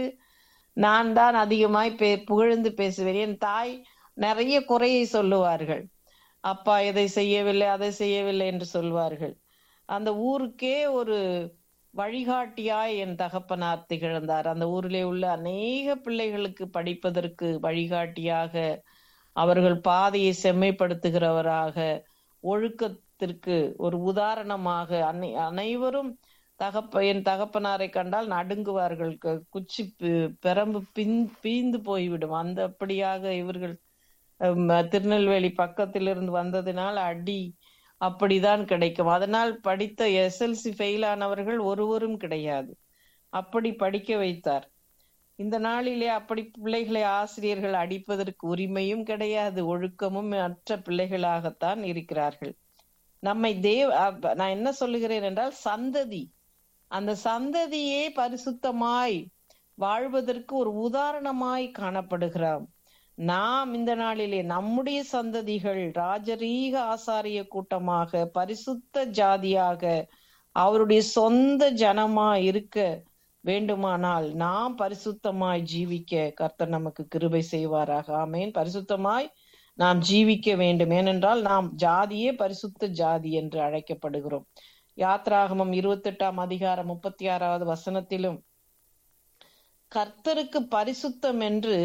நான் தான் அதிகமாய் பே புகழ்ந்து பேசுவேன் என் தாய் நிறைய குறையை சொல்லுவார்கள் அப்பா இதை செய்யவில்லை அதை செய்யவில்லை என்று சொல்வார்கள் அந்த ஊருக்கே ஒரு வழிகாட்டியாய் என் தகப்பனார் திகழ்ந்தார் அந்த ஊரிலே உள்ள அநேக பிள்ளைகளுக்கு படிப்பதற்கு வழிகாட்டியாக அவர்கள் பாதையை செம்மைப்படுத்துகிறவராக ஒழுக்கத்திற்கு ஒரு உதாரணமாக அனை அனைவரும் தகப்ப என் தகப்பனாரை கண்டால் நடுங்குவார்கள் க- குச்சி பி- பெரம்பு பின் பீந்து போய்விடும் அந்த அப்படியாக இவர்கள் ஹம், திருநெல்வேலி பக்கத்திலிருந்து வந்ததினால் அடி அப்படிதான் கிடைக்கும் அதனால் படித்த எஸ்எல்சி ஃபெயில் ஆனவர்கள் ஒருவரும் கிடையாது அப்படி படிக்க வைத்தார் இந்த நாளிலே அப்படி பிள்ளைகளை ஆசிரியர்கள் அடிப்பதற்கு உரிமையும் கிடையாது ஒழுக்கமும் அற்ற பிள்ளைகளாகத்தான் இருக்கிறார்கள் நம்மை தேவ அப்ப நான் என்ன சொல்லுகிறேன் என்றால் சந்ததி அந்த சந்ததியே பரிசுத்தமாய் வாழ்வதற்கு ஒரு உதாரணமாய் காணப்படுகிறோம் நாம் இந்த நாளிலே நம்முடைய சந்ததிகள் ராஜரீக ஆசாரிய கூட்டமாக பரிசுத்த ஜாதியாக அவருடைய சொந்த ஜனமா இருக்க வேண்டுமானால் நாம் பரிசுத்தமாய் ஜீவிக்க கர்த்தர் நமக்கு கிருபை செய்வாராக ஆமேன் பரிசுத்தமாய் நாம் ஜீவிக்க வேண்டும் ஏனென்றால் நாம் ஜாதியே பரிசுத்த ஜாதி என்று அழைக்கப்படுகிறோம் யாத்ராகமம் இருபத்தி எட்டாம் அதிகாரம் முப்பத்தி ஆறாவது வசனத்திலும் கர்த்தருக்கு பரிசுத்தம் என்று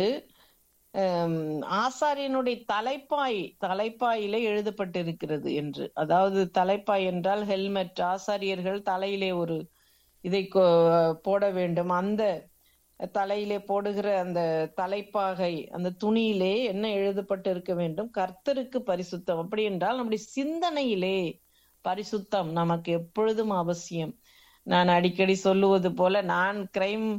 ஹம், ஆசாரியனுடைய தலைப்பாய் தலைப்பாயிலே எழுதப்பட்டிருக்கிறது என்று அதாவது தலைப்பாய் என்றால் ஹெல்மெட் ஆசாரியர்கள் தலையிலே ஒரு இதை கொ- போட வேண்டும் அந்த தலையிலே போடுகிற அந்த தலைப்பாகை அந்த துணியிலே என்ன எழுதப்பட்டு இருக்க வேண்டும் கர்த்தருக்கு பரிசுத்தம் அப்படி என்றால் நம்முடைய சிந்தனையிலே பரிசுத்தம் நமக்கு எப்பொழுதும் அவசியம் நான் அடிக்கடி சொல்லுவது போல நான் கிரைம்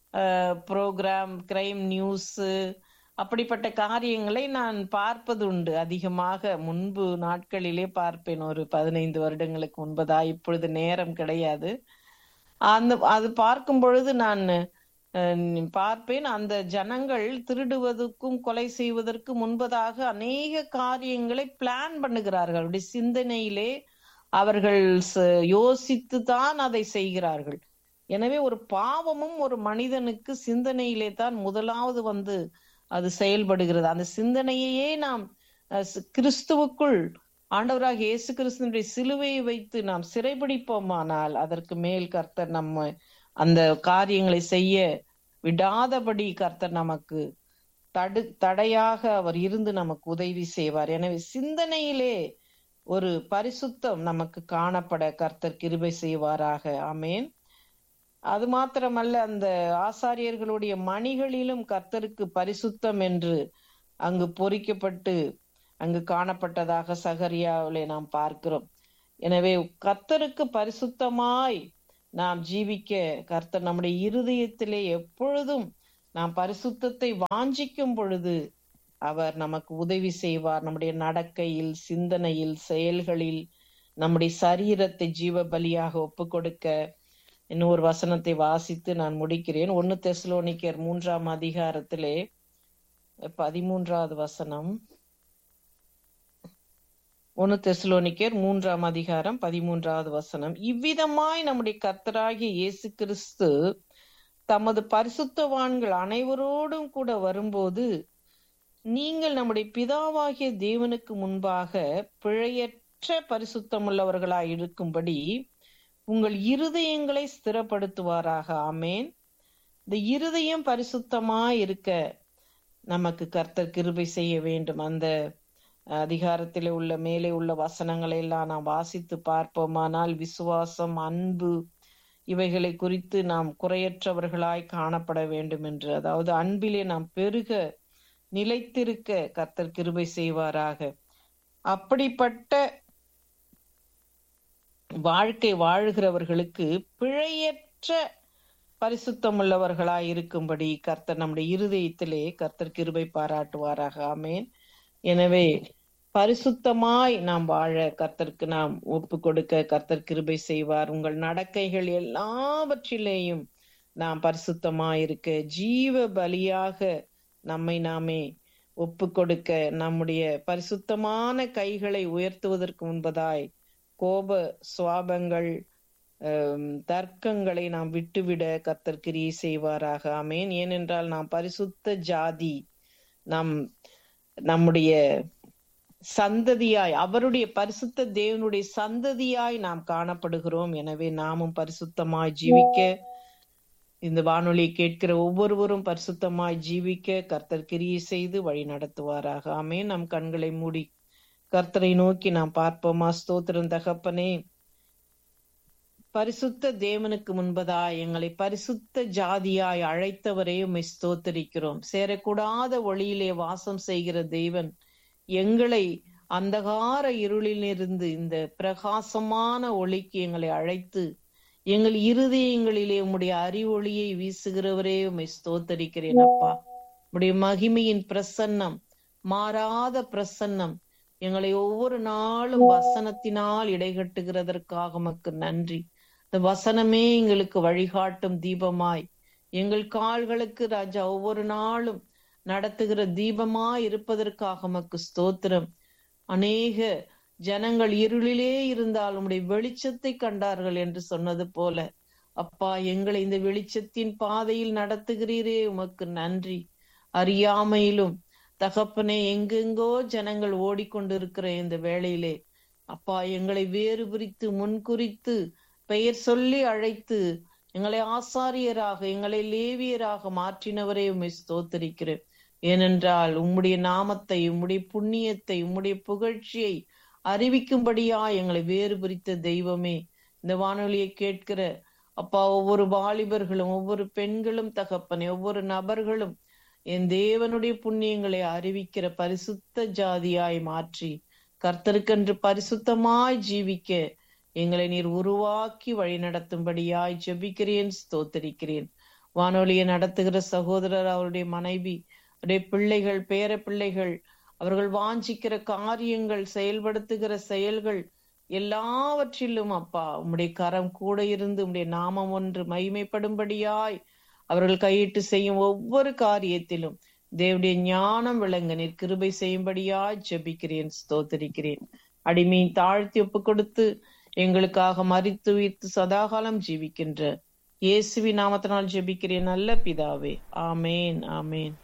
ப்ரோக்ராம் கிரைம் நியூஸ் அப்படிப்பட்ட காரியங்களை நான் பார்ப்பது உண்டு அதிகமாக முன்பு நாட்களிலே பார்ப்பேன் ஒரு பதினைந்து வருடங்களுக்கு முன்பதா இப்பொழுது நேரம் கிடையாது அந்த அது பார்க்கும் பொழுது நான் அஹ், பார்ப்பேன் அந்த ஜனங்கள் திருடுவதற்கும் கொலை செய்வதற்கு முன்பதாக அநேக காரியங்களை பிளான் பண்ணுகிறார்கள் அவருடைய சிந்தனையிலே அவர்கள் யோசித்து தான் அதை செய்கிறார்கள் எனவே ஒரு பாவமும் ஒரு மனிதனுக்கு சிந்தனையிலே தான் முதலாவது வந்து அது செயல்படுகிறது அந்த சிந்தனையையே நாம் அஹ், சி- கிறிஸ்துவுக்குள் ஆண்டவராக இயேசு கிறிஸ்துவனுடைய சிலுவையை வைத்து நாம் சிறைபிடிப்போமானால் அதற்கு மேல் கர்த்தர் நம்ம அந்த காரியங்களை செய்ய விடாதபடி கர்த்தர் நமக்கு தடு தடையாக அவர் இருந்து நமக்கு உதவி செய்வார் எனவே சிந்தனையிலே ஒரு பரிசுத்தம் நமக்கு காணப்பட கர்த்தர் கிருபை செய்வாராக ஆமேன் அது மாத்திரமல்ல அந்த ஆசாரியர்களுடைய மணிகளிலும் கர்த்தருக்கு பரிசுத்தம் என்று அங்கு பொறிக்கப்பட்டு அங்கு காணப்பட்டதாக சகரியாவிலே நாம் பார்க்கிறோம் எனவே கர்த்தருக்கு பரிசுத்தமாய் நாம் ஜீவிக்க கர்த்தர் நம்முடைய இருதயத்திலே எப்பொழுதும் நாம் பரிசுத்தத்தை வாஞ்சிக்கும் பொழுது அவர் நமக்கு உதவி செய்வார் நம்முடைய நடக்கையில் சிந்தனையில் செயல்களில் நம்முடைய சரீரத்தை ஜீவ பலியாக ஒப்பு கொடுக்க இன்னொரு வசனத்தை வாசித்து நான் முடிக்கிறேன் ஒன்னு தெசலோனிக்கர் மூன்றாம் அதிகாரத்திலே பதிமூன்றாவது வசனம் ஒன்னு தெசலோனிக்கர் மூன்றாம் அதிகாரம் பதிமூன்றாவது வசனம் இவ்விதமாய் நம்முடைய கர்த்தராகிய இயேசு கிறிஸ்து தமது பரிசுத்தவான்கள் அனைவரோடும் கூட வரும்போது நீங்கள் நம்முடைய பிதாவாகிய தேவனுக்கு முன்பாக பிழையற்ற பரிசுத்தமுள்ளவர்களாய் இருக்கும்படி உங்கள் இருதயங்களை ஸ்திரப்படுத்துவாராக ஆமேன் இந்த இருதயம் பரிசுத்தமாய் இருக்க நமக்கு கர்த்தர் கிருபை செய்ய வேண்டும் அந்த அதிகாரத்திலே உள்ள மேலே உள்ள வசனங்களை எல்லாம் நாம் வாசித்து பார்ப்போமானால் விசுவாசம் அன்பு இவைகளை குறித்து நாம் குறையற்றவர்களாய் காணப்பட வேண்டும் என்று அதாவது அன்பிலே நாம் பெருக நிலைத்திருக்க கர்த்தர் கிருபை செய்வாராக அப்படிப்பட்ட வாழ்க்கை வாழுகிறவர்களுக்கு பிழையற்ற பரிசுத்தமுள்ளவர்களாய் இருக்கும்படி கர்த்தர் நம்முடைய இருதயத்திலே கர்த்தர் கிருபை பாராட்டுவாராக ஆமேன் எனவே பரிசுத்தமாய் நாம் வாழ கர்த்தருக்கு நாம் ஒப்பு கொடுக்க கர்த்தர் கிருபை செய்வார் உங்கள் நடக்கைகள் எல்லாவற்றிலேயும் நாம் பரிசுத்தமாய் இருக்க ஜீவ பலியாக நம்மை நாமே ஒப்பு கொடுக்க நம்முடைய பரிசுத்தமான கைகளை உயர்த்துவதற்கு முன்பதாய் கோப சுவாபங்கள் தர்க்கங்களை நாம் விட்டுவிட கர்த்தர் கிரியை செய்வாராக ஆமேன் ஏனென்றால் நாம் பரிசுத்த ஜாதி நம் நம்முடைய சந்ததியாய் அவருடைய பரிசுத்த தேவனுடைய சந்ததியாய் நாம் காணப்படுகிறோம் எனவே நாமும் பரிசுத்தமாய் ஜீவிக்க இந்த வானொலியை கேட்கிற ஒவ்வொருவரும் பரிசுத்தமாய் ஜீவிக்க கர்த்தர் கிரியை செய்து வழி நடத்துவாராக ஆமே நம் கண்களை மூடி கர்த்தரை நோக்கி நாம் பார்ப்போமா ஸ்தோத்திரம் தகப்பனே பரிசுத்த தேவனுக்கு முன்பதா எங்களை பரிசுத்த ஜாதியாய் அழைத்தவரே உம்மை ஸ்தோத்தரிக்கிறோம் சேரக்கூடாத ஒளியிலே வாசம் செய்கிற தேவன் எங்களை அந்தகார இருளிலிருந்து இந்த பிரகாசமான ஒளிக்கு எங்களை அழைத்து எங்கள் இருதயங்களிலே உம்முடைய அறிவொளியை வீசுகிறவரே உம்மை ஸ்தோத்தரிக்கிறேன் அப்பா உம்முடைய மகிமையின் பிரசன்னம் மாறாத பிரசன்னம் எங்களை ஒவ்வொரு நாளும் வசனத்தினால் இடைகட்டுகிறதற்காக உமக்கு நன்றி இந்த வசனமே எங்களுக்கு வழிகாட்டும் தீபமாய் எங்கள் கால்களுக்கு ராஜா ஒவ்வொரு நாளும் நடத்துகிற தீபமாய் இருப்பதற்காக உமக்கு ஸ்தோத்திரம் அநேக ஜனங்கள் இருளிலே இருந்தால் உம்முடைய வெளிச்சத்தை கண்டார்கள் என்று சொன்னது போல அப்பா எங்களை இந்த வெளிச்சத்தின் பாதையில் நடத்துகிறீரே உமக்கு நன்றி அறியாமையிலும் தகப்பனே எங்கெங்கோ ஜனங்கள் ஓடிக்கொண்டிருக்கிற இந்த வேளையிலே அப்பா எங்களை வேறு பிரித்து முன்குறித்து பெயர் சொல்லி அழைத்து எங்களை ஆசாரியராக எங்களை லேவியராக மாற்றினவரே உம்மை ஸ்தோத்தரிக்கிறேன் ஏனென்றால் உம்முடைய நாமத்தை உம்முடைய புண்ணியத்தை உம்முடைய புகழ்ச்சியை அறிவிக்கும்படியா எங்களை வேறு பிரித்த தெய்வமே இந்த வானொலியை கேட்கிற அப்பா ஒவ்வொரு வாலிபர்களும் ஒவ்வொரு பெண்களும் தகப்பனே ஒவ்வொரு நபர்களும் என் தேவனுடைய புண்ணியங்களை அறிவிக்கிற பரிசுத்த ஜாதியாய் மாற்றி கர்த்தருக்கென்று பரிசுத்தமாய் ஜீவிக்க எங்களை நீர் உருவாக்கி வழி நடத்தும்படியாய் ஜெபிக்கிறேன் ஸ்தோத்தரிக்கிறேன் வானொலியை நடத்துகிற சகோதரர் அவருடைய மனைவி அவருடைய பிள்ளைகள் பேர பிள்ளைகள் அவர்கள் வாஞ்சிக்கிற காரியங்கள் செயல்படுத்துகிற செயல்கள் எல்லாவற்றிலும் அப்பா உம்முடைய கரம் கூட இருந்து உம்முடைய நாமம் ஒன்று மகிமைப்படும்படியாய் அவர்கள் கையிட்டு செய்யும் ஒவ்வொரு காரியத்திலும் தேவனுடைய ஞானம் விளங்க நீர் கிருபை செய்யும்படியாய் ஜெபிக்கிறேன் ஸ்தோத்தரிக்கிறேன் அடிமையை தாழ்த்தி ஒப்பு கொடுத்து எங்களுக்காக மறித்து உயிர்த்து சதாகாலம் ஜீவிக்கின்ற இயேசுவி நாமத்தினால் ஜெபிக்கிறேன் நல்ல பிதாவே ஆமேன் ஆமேன்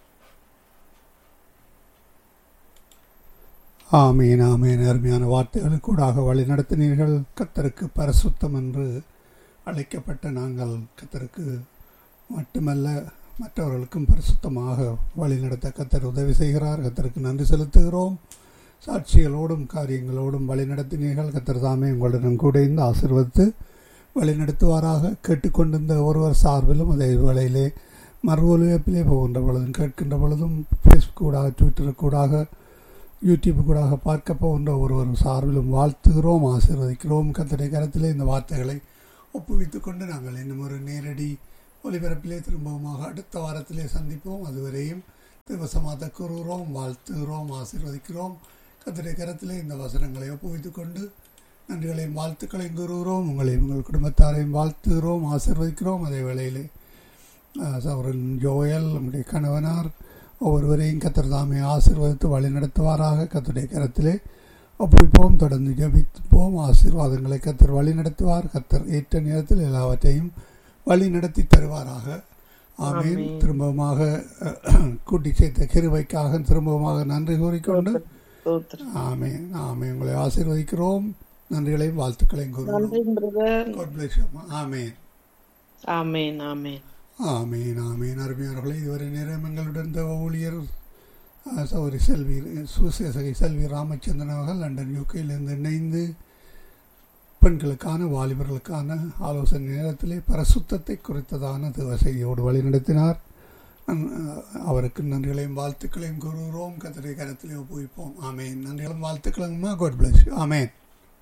ஆமீன் ஆமீன் அருமையான வார்த்தைகளுக்கூடாக வழி நடத்தினீர்கள் கத்தருக்கு பரிசுத்தம் என்று அழைக்கப்பட்ட நாங்கள் கத்தருக்கு மட்டுமல்ல மற்றவர்களுக்கும் பரிசுத்தமாக வழி நடத்த கத்தர் உதவி செய்கிறார் கத்தருக்கு நன்றி செலுத்துகிறோம் சாட்சிகளோடும் காரியங்களோடும் வழி நடத்தினீர்கள் கத்தர் தாமே உங்களுடன் கூட இருந்து ஆசிர்வதித்து வழி நடத்துவாராக கேட்டுக்கொண்டிருந்த ஒருவர் சார்பிலும் அதே வேளையிலே மறு ஒலிபரப்பிலே போகின்ற பொழுதும் கேட்கின்ற பொழுதும் ஃபேஸ்புக் கூடாக ட்விட்டர் கூடாக யூடியூப் கூடாக பார்க்க போகின்ற ஒருவர் சார்பிலும் வாழ்த்துகிறோம் ஆசீர்வதிக்கிறோம் கத்தடை கரத்திலே இந்த வார்த்தைகளை ஒப்புவித்துக் கொண்டு நாங்கள் இன்னும் ஒரு நேரடி ஒலிபரப்பிலே திரும்பவுமாக அடுத்த வாரத்திலே சந்திப்போம் அதுவரையும் தேவசமாத கூறுகிறோம் வாழ்த்துகிறோம் ஆசீர்வதிக்கிறோம் கத்தடை கரத்திலே இந்த வசனங்களை ஒப்புவித்துக் கொண்டு நன்றிகளையும் வாழ்த்துக்களையும் கூறுகிறோம் உங்களையும் உங்கள் குடும்பத்தாரையும் வாழ்த்துகிறோம் ஆசீர்வதிக்கிறோம் அதே வேளையிலே சௌரன் ஜோயல் நம்முடைய கணவனார் ஒவ்வொருவரையும் கத்தர் தாமே ஆசீர்வதித்து வழி நடத்துவாராக கத்தருடைய கரத்திலே ஒப்புவிப்போம் தொடர்ந்து ஜபிப்போம் ஆசீர்வாதங்களை கத்தர் வழி நடத்துவார் கத்தர் ஏற்ற நேரத்தில் எல்லாவற்றையும் வழி நடத்தி தருவாராக ஆமீன் திரும்பவுமாக கூட்டி சேர்த்த கிருவைக்காக திரும்பவுமாக நன்றி கூறிக்கொண்டு ஆமீன் ஆமீன் உங்களை ஆசீர்வதிக்கிறோம் நன்றிகளையும் வாழ்த்துக்களையும் கூறுகிறோம் ஆமீன் ஆமேன் ஆமேன் ஆமீன் ஆமீன் அருமையானவர்களே இதுவரை நேரம் எங்களுடன் இந்த ஊழியர் சௌரி செல்வி சுசேசகை செல்வி ராமச்சந்திரன் அவர்கள் லண்டன் யூகேயிலிருந்து இணைந்து பெண்களுக்கான வாலிபர்களுக்கான ஆலோசனை நேரத்திலே பரசுத்தத்தை குறித்ததான செய்தியோடு வழிநடத்தினார் அவருக்கு நன்றிகளையும் வாழ்த்துக்களையும் கூறுகிறோம் கத்திரை கரத்திலே ஒப்புவிப்போம் ஆமேன் நன்றிகளும் வாழ்த்துக்களுங்கம்மா காட் பிளஸ் ஆமேன்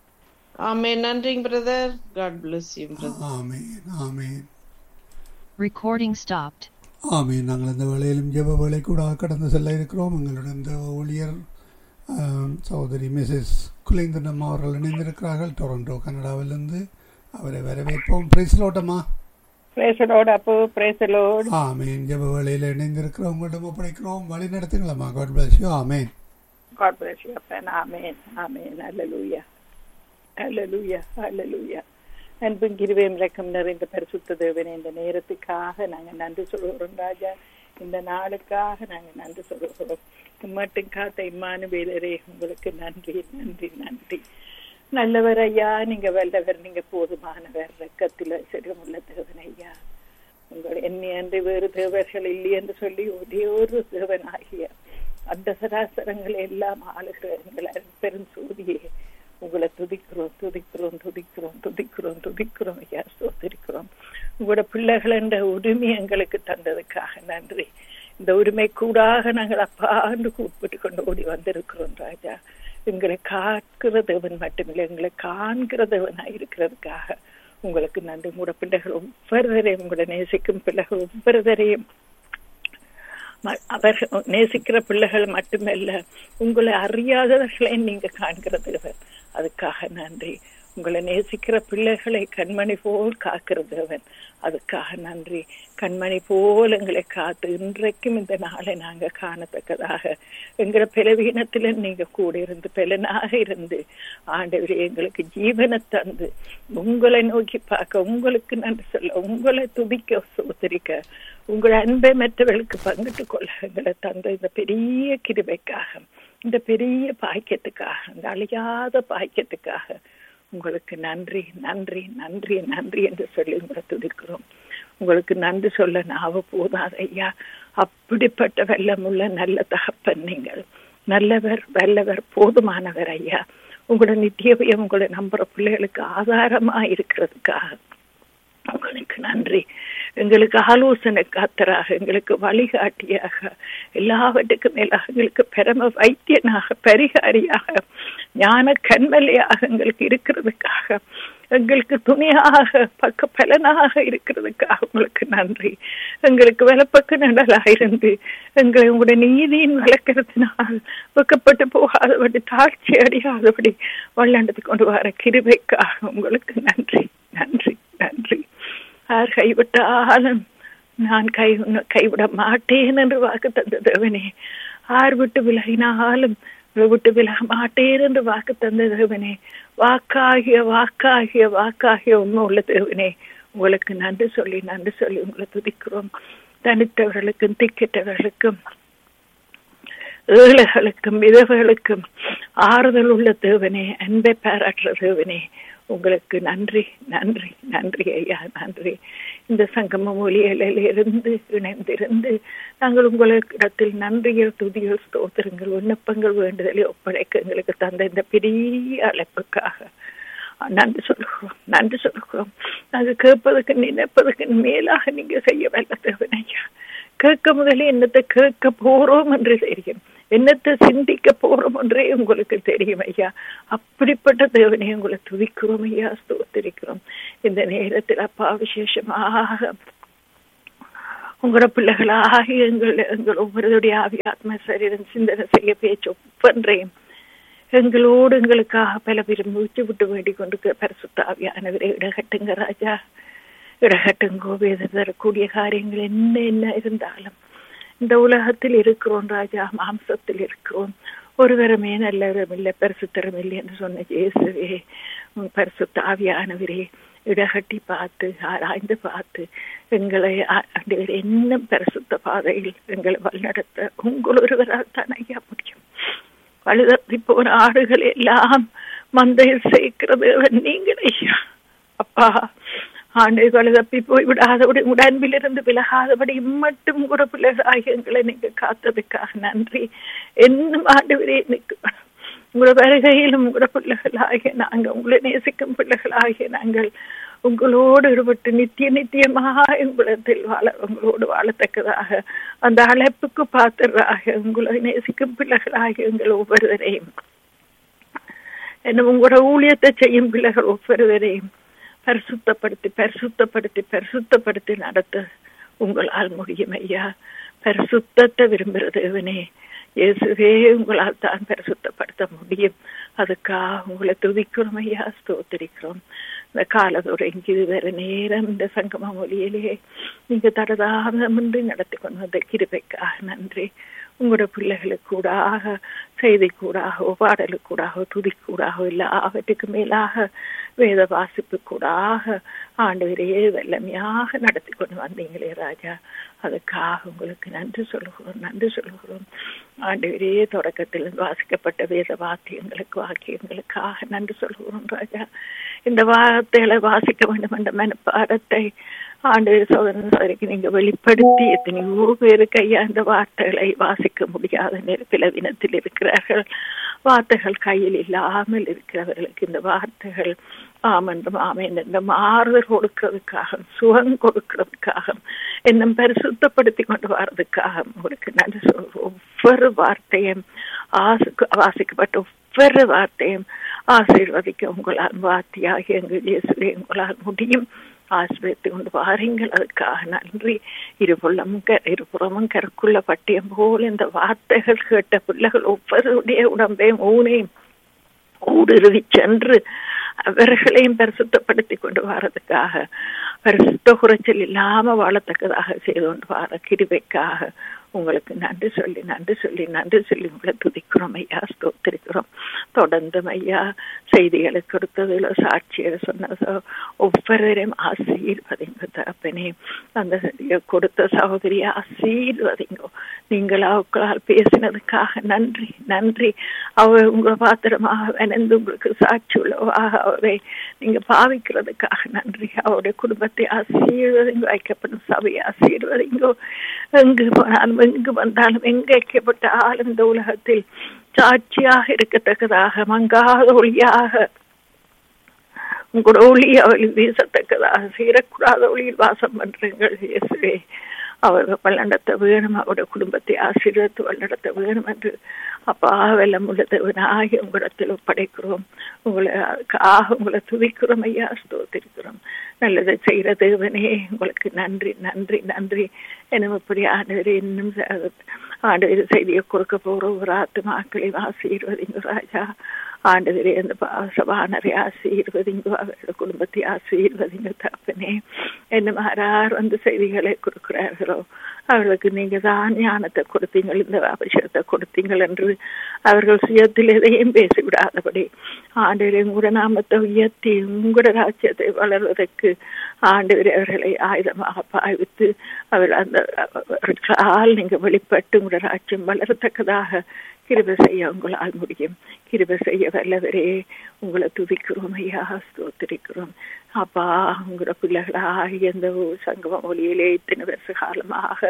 ஆமேன் நன்றிங்க brother God bless you brother amen amen Recording stopped. ஆமீன் நாங்கள் இந்த வேளையிலும் ஜெப வேலை கூட கடந்து செல்ல இருக்கிறோம் எங்களுடன் இந்த ஊழியர் சகோதரி மிஸ்ஸஸ் குலேந்திரம் அவர்கள் இணைந்திருக்கிறார்கள் டொரண்டோ கனடாவிலிருந்து அவரை வரவேற்போம் பிரைஸ்லோட்டமா பிரேசலோடு அப்போ பிரேசலோடு ஆமீன் ஜெப வேலையில் இணைந்திருக்கிறோம் உங்களிடம் ஒப்படைக்கிறோம் வழி நடத்துங்களம்மா God bless you amen God bless you, அப்பன் ஆமேன் ஆமேன் அல்லேலூயா அல்லேலூயா அல்லேலூயா அன்பும் கிருவையும் இறக்கம் நிறைந்த பரிசுத்த தேவனே இந்த நேரத்துக்காக நாங்கள் நன்றி சொல்கிறோம் ராஜா இந்த நாளுக்காக நாங்க நன்றி சொல்லுகிறோம் மட்டும் காத்த இம்மானுவேலரே உங்களுக்கு நன்றி நன்றி நன்றி நல்லவர் ஐயா நீங்க வல்லவர் நீங்க போதுமானவர் ரெக்கத்துல சிறுமுள்ள தேவன் ஐயா உங்கள் என்னை அன்று வேறு தேவர்கள் இல்லை என்று சொல்லி ஒரே ஒரு தேவன் ஆகிய அந்த சராசரங்களை எல்லாம் ஆளுகிற எங்கள் பெரும் சூரியே உங்களை துதிக்கிறோம் துதிக்கிறோம் துதிக்கிறோம் துதிக்கிறோம் துதிக்கிறோம் ஐயா சோதரிக்கிறோம் உங்களோட பிள்ளைகள் என்ற உரிமை எங்களுக்கு தந்ததுக்காக நன்றி இந்த உரிமை கூடாக நாங்கள் அப்பாண்டு கூப்பிட்டு கொண்டு ஓடி வந்திருக்கிறோம் ராஜா எங்களை காக்கிற தேவன் மட்டுமில்லை எங்களை காண்கிற தேவனாய் இருக்கிறதுக்காக உங்களுக்கு நன்றி உங்களோட பிள்ளைகள் ஒவ்வொருவரையும் உங்களை நேசிக்கும் பிள்ளைகள் ஒவ்வொருவரையும் அவர் நேசிக்கிற பிள்ளைகள் மட்டுமல்ல உங்களை அறியாதவர்களை நீங்க காண்கிற தேவன் அதுக்காக நன்றி உங்களை நேசிக்கிற பிள்ளைகளை கண்மணி போல் காக்கிற தேவன் அதுக்காக நன்றி கண்மணி போல் எங்களை காத்து இன்றைக்கும் இந்த நாளை நாங்க காணத்தக்கதாக எங்களை பலவீனத்துல நீங்க கூட இருந்து பலனாக இருந்து ஆண்டவரே எங்களுக்கு ஜீவனை தந்து உங்களை நோக்கி பார்க்க உங்களுக்கு நன்றி சொல்ல உங்களை துதிக்க சோதரிக்க உங்கள் அன்பை மற்றவர்களுக்கு பங்கிட்டு கொள்ள எங்களை தந்த இந்த பெரிய கிருபைக்காக இந்த பெரிய பாக்கியத்துக்காக இந்த அழியாத பாக்கியத்துக்காக உங்களுக்கு நன்றி நன்றி நன்றி நன்றி என்று சொல்லி உங்களை துதிக்கிறோம் உங்களுக்கு நன்றி சொல்ல நாவ போதாது ஐயா அப்படிப்பட்ட வெள்ளமுள்ள நல்ல தகப்பன் நீங்கள் நல்லவர் வல்லவர் போதுமானவர் ஐயா உங்களோட நித்தியவையும் உங்களை நம்புற பிள்ளைகளுக்கு ஆதாரமா இருக்கிறதுக்காக உங்களுக்கு நன்றி எங்களுக்கு ஆலோசனை காத்தராக எங்களுக்கு வழிகாட்டியாக எல்லாவற்றுக்கும் மேலாக எங்களுக்கு பெரும வைத்தியனாக பரிகாரியாக ஞான கண்மலையாக எங்களுக்கு இருக்கிறதுக்காக எங்களுக்கு துணையாக பக்க பலனாக இருக்கிறதுக்காக உங்களுக்கு நன்றி எங்களுக்கு வலப்பக்க நடலாக இருந்து எங்களை உங்களுடைய நீதியின் வளர்க்கறதுனால் வெக்கப்பட்டு போகாதபடி தாழ்ச்சி அடையாதபடி வல்லாண்டது கொண்டு வர கிருபைக்காக உங்களுக்கு நன்றி நன்றி நன்றி யார் கைவிட்டாலும் நான் கை கைவிட மாட்டேன் என்று வாக்கு தந்த தேவனே ஆர் விட்டு விலகினாலும் விட்டு விலக மாட்டேன் என்று வாக்கு தந்த தேவனே வாக்காகிய வாக்காகிய வாக்காகிய உண்மை உள்ள தேவனே உங்களுக்கு நன்றி சொல்லி நன்றி சொல்லி உங்களை துதிக்கிறோம் தனித்தவர்களுக்கும் திக்கிட்டவர்களுக்கும் ஏழைகளுக்கும் விதவைகளுக்கும் ஆறுதல் உள்ள தேவனே அன்பை பாராட்டுற தேவனே உங்களுக்கு நன்றி நன்றி நன்றி ஐயா நன்றி இந்த சங்கம மொழியிலிருந்து இணைந்திருந்து நாங்கள் உங்களிடத்தில் நன்றியோ துதியோ ஸ்தோத்திரங்கள் விண்ணப்பங்கள் வேண்டுதலை ஒப்படைக்க எங்களுக்கு தந்த இந்த பெரிய அழைப்புக்காக நன்றி சொல்லுகிறோம் நன்றி சொல்லுகிறோம் நாங்கள் கேட்பதற்கு நினைப்பதற்கு மேலாக நீங்க செய்ய வல்ல தேவனையா கேட்க முதலே என்னத்தை கேட்க போறோம் என்று தெரியும் என்னத்தை சிந்திக்க போறோம் என்றே உங்களுக்கு தெரியும் ஐயா அப்படிப்பட்ட தேவனை உங்களை துதிக்கிறோம் ஐயா ஸ்தோத்திரிக்கிறோம் இந்த நேரத்தில் அப்பா விசேஷமாக உங்களோட பிள்ளைகளாக எங்கள் எங்கள் ஒவ்வொருடைய ஆவி ஆத்ம சரீரம் சிந்தனை செய்ய பேச்சு ஒவ்வொன்றையும் எங்களோடு எங்களுக்காக பல பேர் மூச்சு விட்டு வேண்டிக் கொண்டு பரிசுத்த ஆவியானவரை இடகட்டுங்க ராஜா இடகட்டுங்கோ வேதம் தரக்கூடிய காரியங்கள் என்ன என்ன இருந்தாலும் இந்த உலகத்தில் இருக்கிறோம் ராஜா மாம்சத்தில் இருக்கிறோம் ஒருவருமே நல்லவரும் இல்லை பரிசுத்தரம் இல்லை என்று சொன்ன இயேசுவே பரிசுத்த ஆவியானவரே இடகட்டி பார்த்து ஆராய்ந்து பார்த்து எங்களை இன்னும் பரிசுத்த பாதையில் எங்களை வழிநடத்த உங்கள் ஒருவரால் தான் ஐயா முடியும் வலுதப்பி போன ஆடுகள் எல்லாம் மந்தையில் சேர்க்கிறது நீங்கள் ஐயா அப்பா ஆண்டுகளை தப்பி போய் விடாதபடி உடன்பிலிருந்து விலகாதபடி இம்மட்டும் கூட பிள்ளைகளாகிய எங்களை நீங்க காத்ததுக்காக நன்றி என்னும் ஆண்டு நிற்கணும் உங்களோட வருகையிலும் உங்களோட பிள்ளைகளாகிய நாங்கள் உங்களை நேசிக்கும் பிள்ளைகளாகிய நாங்கள் உங்களோடு ஈடுபட்டு நித்திய நித்தியமாக உங்களத்தில் வாழ உங்களோடு வாழத்தக்கதாக அந்த அழைப்புக்கு பாத்திராக உங்களை நேசிக்கும் பிள்ளைகளாகிய எங்கள் ஒவ்வொருவரையும் என்ன உங்களோட ஊழியத்தை செய்யும் பிள்ளைகள் ஒவ்வொருவரையும் பரிசுத்தப்படுத்தி பரிசுத்தப்படுத்தி பரிசுத்தப்படுத்தி நடத்த உங்களால் முடியும் ஐயா பரிசுத்தத்தை விரும்புகிற தேவனே இயேசுவே உங்களால் தான் பரிசுத்தப்படுத்த முடியும் அதுக்காக உங்களை துதிக்கிறோம் ஐயா ஸ்தோத்திரிக்கிறோம் இந்த காலத்துறைங்கி வேற நேரம் இந்த சங்கம மொழியிலே நீங்க தரதாமின்றி நடத்தி கொண்டு வந்த கிருபைக்காக நன்றி உங்களோட பிள்ளைகளுக்கு கூடாக செய்தி கூடாக பாடலுக்கு கூடாக துதி கூடாக எல்லாவற்றுக்கு மேலாக வேத வாசிப்பு கூடாக ஆண்டவரையே வல்லமையாக நடத்தி கொண்டு வந்தீங்களே ராஜா அதுக்காக உங்களுக்கு நன்றி சொல்லுகிறோம் நன்றி சொல்லுகிறோம் ஆண்டவரே தொடக்கத்தில் வாசிக்கப்பட்ட வேத வாக்கியங்களுக்கு வாக்கியங்களுக்காக நன்றி சொல்லுகிறோம் ராஜா இந்த வார்த்தைகளை வாசிக்க வேண்டும் என்ற மனப்பாடத்தை ஆண்டு சோதனை சோதனைக்கு நீங்க வெளிப்படுத்தி எத்தனையோ பேருக்கு ஐயா இந்த வார்த்தைகளை வாசிக்க முடியாத பிளவினத்தில் இருக்கிறார்கள் வார்த்தைகள் கையில் இல்லாமல் இருக்கிறவர்களுக்கு இந்த வார்த்தைகள் ஆமென்றும் ஆமேன் என்றும் ஆறுதல் கொடுக்கிறதுக்காக சுகம் கொடுக்கிறதுக்காக என்னும் பரிசுத்தப்படுத்தி கொண்டு வர்றதுக்காக உங்களுக்கு நன்றி சொல்றோம் ஒவ்வொரு வார்த்தையும் வாசிக்கப்பட்ட ஒவ்வொரு வார்த்தையும் ஆசீர்வதிக்க உங்களால் வார்த்தையாகி எங்கள் இயேசுவே உங்களால் முடியும் ஆசிரியத்தை கொண்டு வாருங்கள் அதுக்காக நன்றி இருபுள்ளம் இருபுறமும் கருக்குள்ள பட்டியம் போல் இந்த வார்த்தைகள் கேட்ட பிள்ளைகள் ஒவ்வொருடைய உடம்பையும் ஊனையும் ஊடுருவி சென்று அவர்களையும் பரிசுத்தப்படுத்தி கொண்டு வரதுக்காக பரிசுத்த குறைச்சல் இல்லாம வாழத்தக்கதாக செய்து கொண்டு வர கிருபைக்காக உங்களுக்கு நன்றி சொல்லி நன்றி சொல்லி நன்றி சொல்லி உங்களை துதிக்கிறோம் ஐயா ஸ்தோத்திருக்கிறோம் தொடர்ந்து ஐயா செய்திகளை கொடுத்ததில் சாட்சியை சொன்னதோ ஒவ்வொருவரையும் ஆசீர்வதிங்க தகப்பனே அந்த கொடுத்த சகோதரியை ஆசீர்வதிங்கோ நீங்கள் அவர்களால் பேசினதுக்காக நன்றி நன்றி அவ உங்களை பாத்திரமாக வினந்து உங்களுக்கு சாட்சி உள்ளவாக அவரை நீங்க பாவிக்கிறதுக்காக நன்றி அவருடைய குடும்பத்தை ஆசீர்வதிங்க வைக்கப்படும் சபையை ஆசீர்வதிங்கோ எங்கு போனாலும் எங்கு வந்தாலும் எங்கு வைக்கப்பட்டாலும் இந்த உலகத்தில் சாட்சியாக இருக்கத்தக்கதாக மங்காத ஒளியாக உங்களோட ஒளி அவள் வீசத்தக்கதாக சீரக்கூடாத ஒளியில் வாசம் பண்றீங்கள் இயேசுவே அவர்கள் பல்லண்டத்தை வேணும் அவருடைய குடும்பத்தை ஆசீர்வத்து வல்லடத்தை வேணும் என்று அப்பா வெள்ளம் உள்ள தேவனாகி உங்களிடத்தில் ஒப்படைக்கிறோம் உங்களை ஆக உங்களை துதிக்கிறோம் ஐயா ஸ்தோத்திருக்கிறோம் நல்லதை செய்கிற தேவனே உங்களுக்கு நன்றி நன்றி நன்றி என்ன இப்படி ஆண்டவர் இன்னும் ஆண்டவர் செய்தியை கொடுக்க போற ஒரு ஆத்துமாக்களை ஆசீர்வதிங்க ராஜா ஆண்டவரே அந்த சபானரை ஆசீர்வதிங்கோ அவரோட குடும்பத்தை ஆசீர்வதிங்க தப்பனே என்ன மாறார் வந்து செய்திகளை கொடுக்கிறார்களோ அவர்களுக்கு நீங்க தான் ஞானத்தை கொடுத்தீங்கள் இந்த அபிஷேகத்தை கொடுத்தீங்கள் என்று அவர்கள் சுயத்தில் எதையும் பேசிவிடாதபடி ஆண்டவரை உங்களோட நாமத்தை உயர்த்தி உங்களோட ராஜ்யத்தை வளர்வதற்கு ஆண்டவரை அவர்களை ஆயுதமாக பாய்வித்து அவர் அந்த அவர்களால் நீங்க வெளிப்பட்டு உங்களோட ராஜ்யம் வளரத்தக்கதாக கிருப செய்ய உங்களால் முடியும் கிருப செய்ய வல்லவரே உங்களை துதிக்கிறோம் ஐயா ஸ்தோத்திரிக்கிறோம் அப்பா உங்களோட பிள்ளைகளாக எந்த சங்கம மொழியிலே இத்தனை வருஷ காலமாக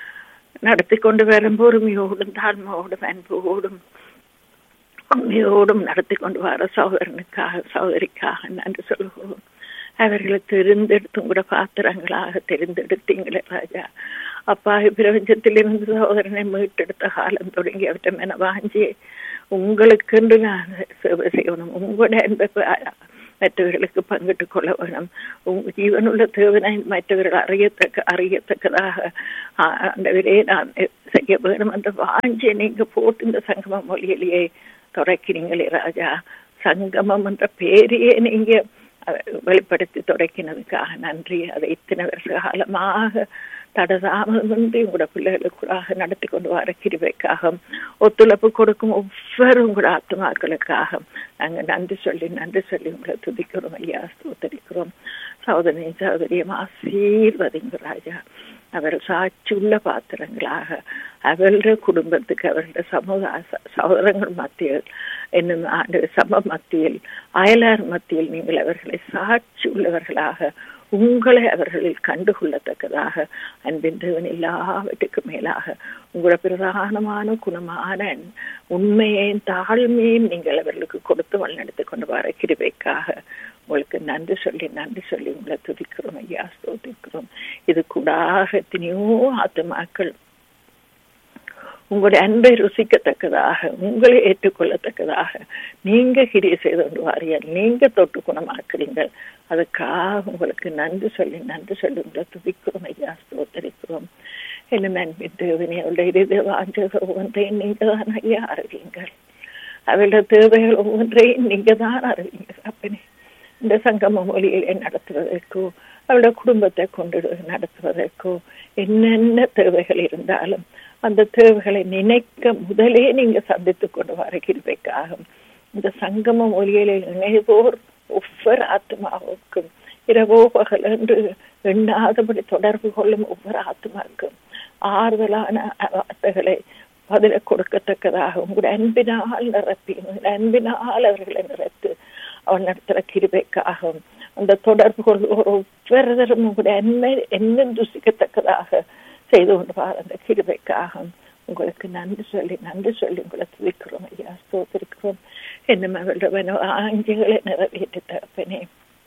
நடத்தி கொண்டு வரும் பொறுமையோடும் தாழ்மையோடும் அன்போடும் உண்மையோடும் நடத்தி கொண்டு வர சகோதரனுக்காக சகோதரிக்காக நன்றி சொல்கிறோம் அவர்களை தெரிந்தெடுத்தும் கூட பாத்திரங்களாக தெரிந்தெடுத்தீங்களே ராஜா அப்பா பிரபஞ்சத்திலிருந்து சகோதரனை மீட்டெடுத்த காலம் தொடங்கி அவற்றை என வாஞ்சி உங்களுக்கென்று நான் சேவை செய்யணும் உங்களுடைய அன்பை மற்றவர்களுக்கு பங்கிட்டுக் கொள்ள வேணும் உங்க ஜீவனுள்ள தேவனை மற்றவர்கள் அறியத்தக்க அறியத்தக்கதாக ஆண்டவரே நான் செய்ய வேணும் என்ற வாஞ்சியை நீங்க போட்டு இந்த சங்கம மொழியிலேயே தொடக்கினீங்களே ராஜா சங்கமம் என்ற பேரையே நீங்க வெளிப்படுத்தி தொடக்கினதுக்காக நன்றி அதை இத்தனை வருஷ காலமாக தடதாமதின்றி உங்களோட பிள்ளைகளுக்குள்ளாக நடத்தி கொண்டு வர கிருவைக்காக ஒத்துழைப்பு கொடுக்கும் ஒவ்வொரு உங்களோட ஆத்மாக்களுக்காக நாங்கள் நன்றி சொல்லி நன்றி சொல்லி உங்களை துதிக்கிறோம் ஐயா ஸ்தோத்தரிக்கிறோம் சகோதரி சகோதரியம் ஆசீர்வதிங்க ராஜா அவர் சாட்சியுள்ள பாத்திரங்களாக அவருடைய குடும்பத்துக்கு அவருடைய சமுதாய சகோதரங்கள் மத்தியில் என்னும் ஆண்டு சம மத்தியில் அயலார் மத்தியில் நீங்கள் அவர்களை சாட்சி உள்ளவர்களாக உங்களை அவர்களில் கண்டுகொள்ளத்தக்கதாக அன்பின் தேவன் எல்லாவற்றுக்கும் மேலாக உங்களோட பிரதானமான குணமான உண்மையையும் தாழ்மையும் நீங்கள் அவர்களுக்கு கொடுத்து வழிநடத்தி கொண்டு வர கிருபைக்காக உங்களுக்கு நன்றி சொல்லி நன்றி சொல்லி உங்களை துதிக்கிறோம் ஐயா ஸ்தோதிக்கிறோம் இது கூடாக எத்தனையோ ஆத்துமாக்கள் உங்களுடைய அன்பை ருசிக்கத்தக்கதாக உங்களை ஏற்றுக்கொள்ளத்தக்கதாக நீங்க கிரிய செய்து கொண்டு வாரியல் நீங்க தொட்டு குணமாக்குறீங்கள் அதுக்காக உங்களுக்கு நன்றி சொல்லி நன்றி சொல்லி உங்களை துதிக்கிறோம் ஐயா ஸ்தோத்தரிக்கிறோம் என்ன அன்பின் தேவனே அவருடைய இறுதி வாஞ்சக ஒவ்வொன்றையும் நீங்க தான் ஐயா அறிவீங்கள் அவருடைய தேவைகள் ஒவ்வொன்றையும் நீங்க தான் அறிவீங்க அப்பனே இந்த சங்கம மொழியிலே நடத்துவதற்கோ அவளுடைய குடும்பத்தை கொண்டு நடத்துவதற்கோ என்னென்ன தேவைகள் இருந்தாலும் அந்த தேவைகளை நினைக்க முதலே நீங்க சந்தித்துக் கொண்டு வர கிருபைக்காகும் இந்த சங்கமம் ஒலியில இணைவோர் ஒவ்வொரு ஆத்மாவுக்கும் இரவோ பகல் என்று எண்ணாதபடி தொடர்பு கொள்ளும் ஒவ்வொரு ஆத்மாவுக்கும் ஆறுதலான வார்த்தைகளை பதில கொடுக்கத்தக்கதாக உங்களுடைய அன்பினால் நிரப்பி உங்களுடைய அன்பினால் அவர்களை நிறுத்து அவன் நடத்துகிற கிருபைக்காகவும் அந்த தொடர்பு கொள்வோர் ஒவ்வொருவரும் உங்களுடைய அன்மை என்ன துசிக்கத்தக்கதாக செய்து கொண்டு வர அந்த கிருபைக்காகவும் உங்களுக்கு நன்றி சொல்லி நன்றி சொல்லி உங்களை துதிக்கிறோம் ஐயா ஸ்தோத்திருக்கிறோம் என்ன அவருடைய ஆஞ்சிகளை நிறைவேற்றி தகப்பனே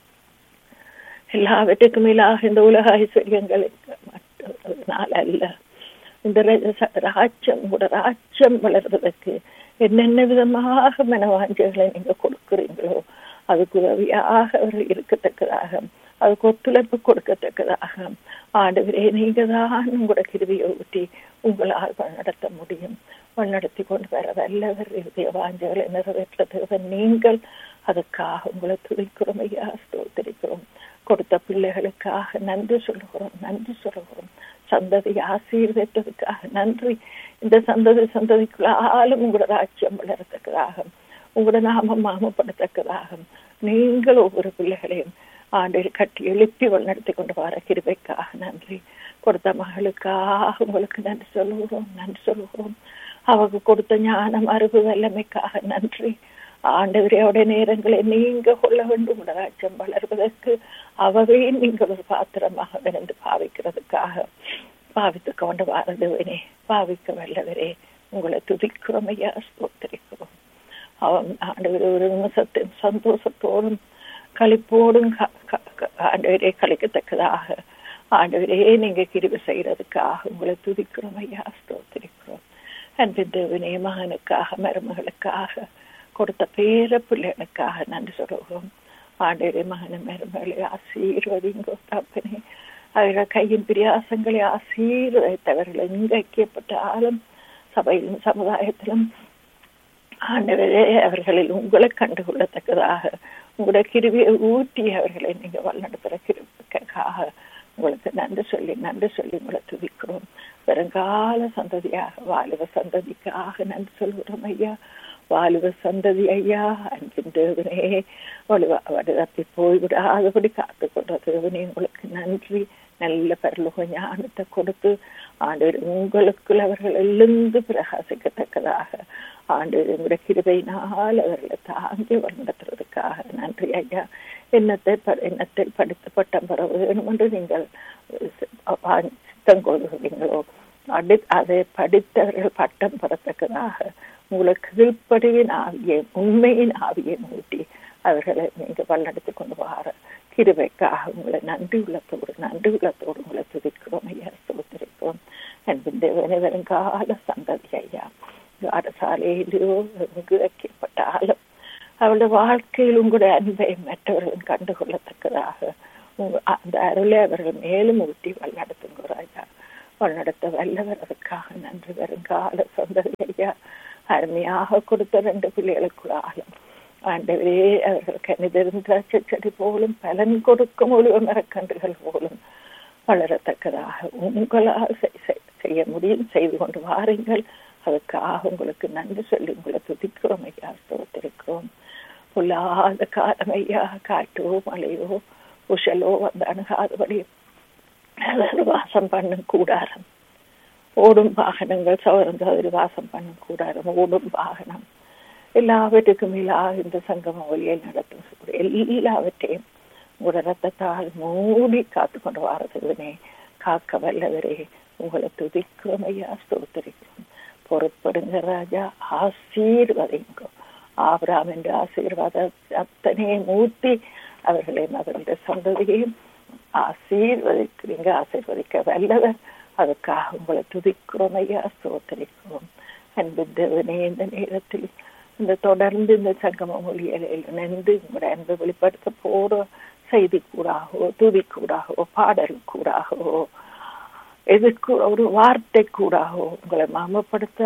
எல்லாவற்றுக்கும் மேலாக இந்த உலக ஐஸ்வர்யங்களுக்கு மட்டும் அல்ல இந்த ராஜ்யம் உங்களோட ராஜ்யம் வளர்வதற்கு என்னென்ன விதமாக மனவாஞ்சைகளை நீங்க கொடுக்குறீங்களோ அதுக்கு உதவியாக அவர்கள் இருக்கத்தக்கதாக அதுக்கு ஒத்துழைப்பு கொடுக்கத்தக்கதாக ஆண்டவரே நீங்க தான் உங்களோட கிருவியை ஊற்றி உங்களால் வழிநடத்த முடியும் வழிநடத்தி கொண்டு வர வல்லவர் இதய வாஞ்சைகளை நிறைவேற்ற தேவன் நீங்கள் அதுக்காக உங்களை துதிக்கிறோம் ஐயா ஸ்தோத்திரிக்கிறோம் கொடுத்த பிள்ளைகளுக்காக நன்றி சொல்லுகிறோம் நன்றி சொல்லுகிறோம் சந்ததி ஆசீர்வதித்ததுக்காக நன்றி இந்த சந்ததி சந்ததிக்குள்ளாலும் உங்களோட ராஜ்யம் வளரத்தக்கதாக உங்களோட நாமம் மாமப்படத்தக்கதாக நீங்கள் ஒவ்வொரு பிள்ளைகளையும் ஆண்டில் கட்டி எழுப்பி வழிநடத்தி கொண்டு வர கிருபைக்காக நன்றி கொடுத்த மகளுக்காக உங்களுக்கு நன்றி சொல்லுகிறோம் நன்றி சொல்லுகிறோம் அவங்க கொடுத்த ஞானம் அறிவு வல்லமைக்காக நன்றி ஆண்டவரையோட நேரங்களை நீங்க கொள்ள வேண்டும் ராஜ்யம் வளர்வதற்கு அவவே நீங்கள் ஒரு பாத்திரமாக விரைந்து பாவிக்கிறதுக்காக பாவித்து கொண்டு வாரதுவனே பாவிக்க வல்லவரே உங்களை துதிக்கிறோம் ஐயா ஸ்தோத்தரிக்கிறோம் அவன் ஆண்டவர் ஒரு நிமிஷத்தின் சந்தோஷத்தோடும் களிப்போடும் ஆண்டவரே கழிக்கத்தக்கதாக ஆண்டவரே நீங்க கிருவி செய்யறதுக்காக உங்களை துதிக்கிறோம் ஐயா ஸ்தோத்திரிக்கிறோம் அன்பின் தேவனே மகனுக்காக மருமகளுக்காக கொடுத்த பேர பிள்ளைகளுக்காக நன்றி சொல்லுவோம் ஆண்டவரே மகன மருமகளை ஆசீர்வதிங்கோ தப்பனே அவர்கள் கையின் பிரியாசங்களை ஆசீர்வதித்தவர்கள் எங்கு ஐக்கியப்பட்டாலும் சபையிலும் சமுதாயத்திலும் ஆண்டவரே அவர்களில் உங்களை கண்டுகொள்ளத்தக்கதாக உங்களுடைய கிருவியை ஊட்டி அவர்களை நீங்க வழிநடத்துகிற கிருவிக்காக உங்களுக்கு நன்றி சொல்லி நன்றி சொல்லி உங்களை துதிக்கிறோம் வருங்கால சந்ததியாக வாலிப சந்ததிக்காக நன்றி சொல்கிறோம் ஐயா வாலிப சந்ததி ஐயா அன்பின் தேவனே வலுவாப்பி போய்விடாதபடி காத்து கொண்ட தேவனே உங்களுக்கு நன்றி நல்ல பரலோக ஞானத்தை கொடுத்து ஆண்டு உங்களுக்குள் அவர்கள் எழுந்து பிரகாசிக்கத்தக்கதாக ஆண்டு உங்களுடைய கிருபையினால் அவர்களை தாங்கி வழிநடத்துறதுக்காக நன்றி ஐயா எண்ணத்தை எண்ணத்தில் படித்து பட்டம் பெற வேணும் என்று நீங்கள் சித்தம் கொள்கிறீங்களோ அடி அதை படித்தவர்கள் பட்டம் பெறத்தக்கதாக உங்களுக்கு கீழ்ப்படிவின் ஆவியை உண்மையின் ஆவியை மூட்டி அவர்களை நீங்க வழிநடத்தி கொண்டு வர கிருபைக்காக உங்களை நன்றி உள்ளத்தோடு நன்றி உள்ளத்தோடு உங்களை துதிக்கிறோம் ஐயா சோதரிக்கிறோம் அன்பின் தேவனை வருங்கால சந்ததி ஐயா அரசாலையிலோ எங்கு வைக்கப்பட்டாலும் அவளுடைய வாழ்க்கையில் உங்களுடைய அன்பை மற்றவர்களும் கண்டுகொள்ளத்தக்கதாக அந்த அருளை அவர்கள் மேலும் ஊட்டி வழிநடத்துங்க ராஜா வழிநடத்த வல்லவர் அதுக்காக நன்றி வருங்கால சந்ததி ஐயா அருமையாக கொடுத்த ரெண்டு பிள்ளைகளுக்குள்ளாலும் ஆண்டவரே அவர்கள் கணிதரும் திராட்சை செடி போலும் பலன் கொடுக்கும் ஒளிவ மரக்கன்றுகள் போலும் வளரத்தக்கதாக உங்களால் செய்ய முடியும் செய்து கொண்டு வாருங்கள் அதுக்காக உங்களுக்கு நன்றி சொல்லி உங்களை துதிக்கிறோம் ஐயா ஸ்தோத்திருக்கிறோம் பொல்லாத காலம் ஐயா காற்றோ மழையோ புஷலோ வந்து அணுகாதபடி வாசம் பண்ணும் கூடாரம் ஓடும் வாகனங்கள் சவரந்த வாசம் பண்ணும் கூடாரம் ஓடும் வாகனம் எல்லாவற்றுக்கும் மேலா இந்த சங்கம ஒலியை நடத்தும் எல்லாவற்றையும் உங்களோட ரத்தத்தால் மூடி காத்து கொண்டு வாரதுவனே காக்க வல்லவரே உங்களை துதிக்கிறோம் ஐயா ஸ்தோத்திரிக்கிறோம் பொறுப்படுங்க ராஜா ஆசீர்வதிங்கோ ஆபிராம் என்ற ஆசீர்வாத அத்தனையை மூர்த்தி அவர்களையும் அவர்களுடைய சந்ததியையும் ஆசீர்வதிக்கிறீங்க ஆசீர்வதிக்க வல்லவர் அதுக்காக உங்களை துதிக்கிறோம் ஐயா ஸ்தோத்திரிக்கிறோம் அன்பு தேவனே இந்த நேரத்தில் இந்த தொடர்ந்து இந்த சங்கம மொழிகளில் நின்று உங்களுடைய அன்பை வெளிப்படுத்த போற செய்தி கூடாகவோ துதி கூடாகவோ பாடல் கூடாகவோ எதுக்கு ஒரு வார்த்தை கூடாகவோ உங்களை மாமப்படுத்த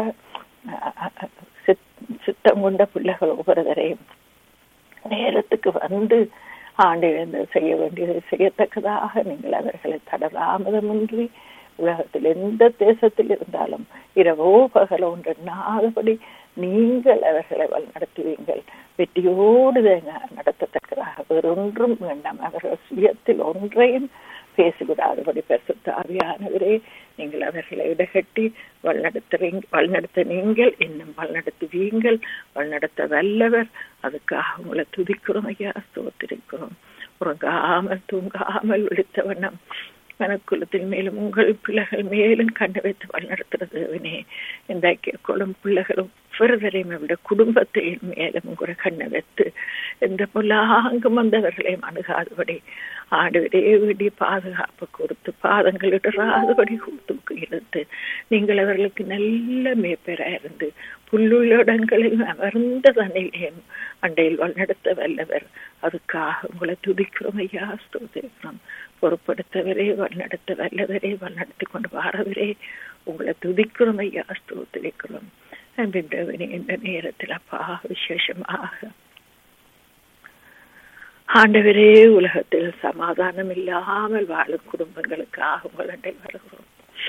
சித்தம் கொண்ட பிள்ளைகள் ஒவ்வொருவரையும் நேரத்துக்கு வந்து ஆண்டு செய்ய வேண்டியதை செய்யத்தக்கதாக நீங்கள் அவர்களை தடதாமதமின்றி உலகத்தில் எந்த தேசத்தில் இருந்தாலும் இரவோ பகலோ ஒன்று எண்ணாதபடி நீங்கள் அவர்களை வழிநடத்துவீங்கள் வெற்றியோடு நடத்தத்தக்கதாக வேறொன்றும் வேண்டாம் அவர்கள் சுயத்தில் ஒன்றையும் பேசிவிடாதபடி பரிசுத்த ஆவியானவரே நீங்கள் அவர்களை இடகட்டி வழிநடத்துறீங்க வழிநடத்த நீங்கள் இன்னும் வழிநடத்துவீங்கள் வழிநடத்த வல்லவர் அதுக்காக உங்களை துதிக்கிறோம் ஐயா ஸ்தோத்திரிக்கிறோம் உறங்காமல் தூங்காமல் விழித்த வண்ணம் மனக்குலத்தின் மேலும் உங்கள் பிள்ளைகள் மேலும் கண்டு வைத்து வழிநடத்துறது இந்த கொள்ளும் பிள்ளைகளும் ஒவ்வொருவரையும் அவருடைய குடும்பத்தையும் மேலும் உங்களை கண்ணை வைத்து எந்த பொல்லாங்கும் வந்தவர்களையும் அணுகாதபடி ஆடுவரே வேண்டிய பாதுகாப்பு கொடுத்து பாதங்கள் இடராதபடி கொடுத்து இருந்து நீங்கள் அவர்களுக்கு நல்ல மேப்பெறா இருந்து புல்லுள்ள இடங்களில் அமர்ந்த தண்ணிலையும் அண்டையில் வழிநடத்த வல்லவர் அதுக்காக உங்களை துதிக்கிறோம் ஐயா ஸ்தோதிக்கிறோம் பொறுப்படுத்தவரே வழிநடத்த வல்லவரே வழிநடத்தி கொண்டு வாரவரே உங்களை துதிக்கிறோம் ஐயா ஸ்தோத்திரிக்கிறோம் அன்பின்றவனே இந்த நேரத்தில் அப்பா விசேஷமாக ஆண்டவரே உலகத்தில் சமாதானம் இல்லாமல் வாழும் குடும்பங்களுக்காக உங்களிடை வருகிறோம்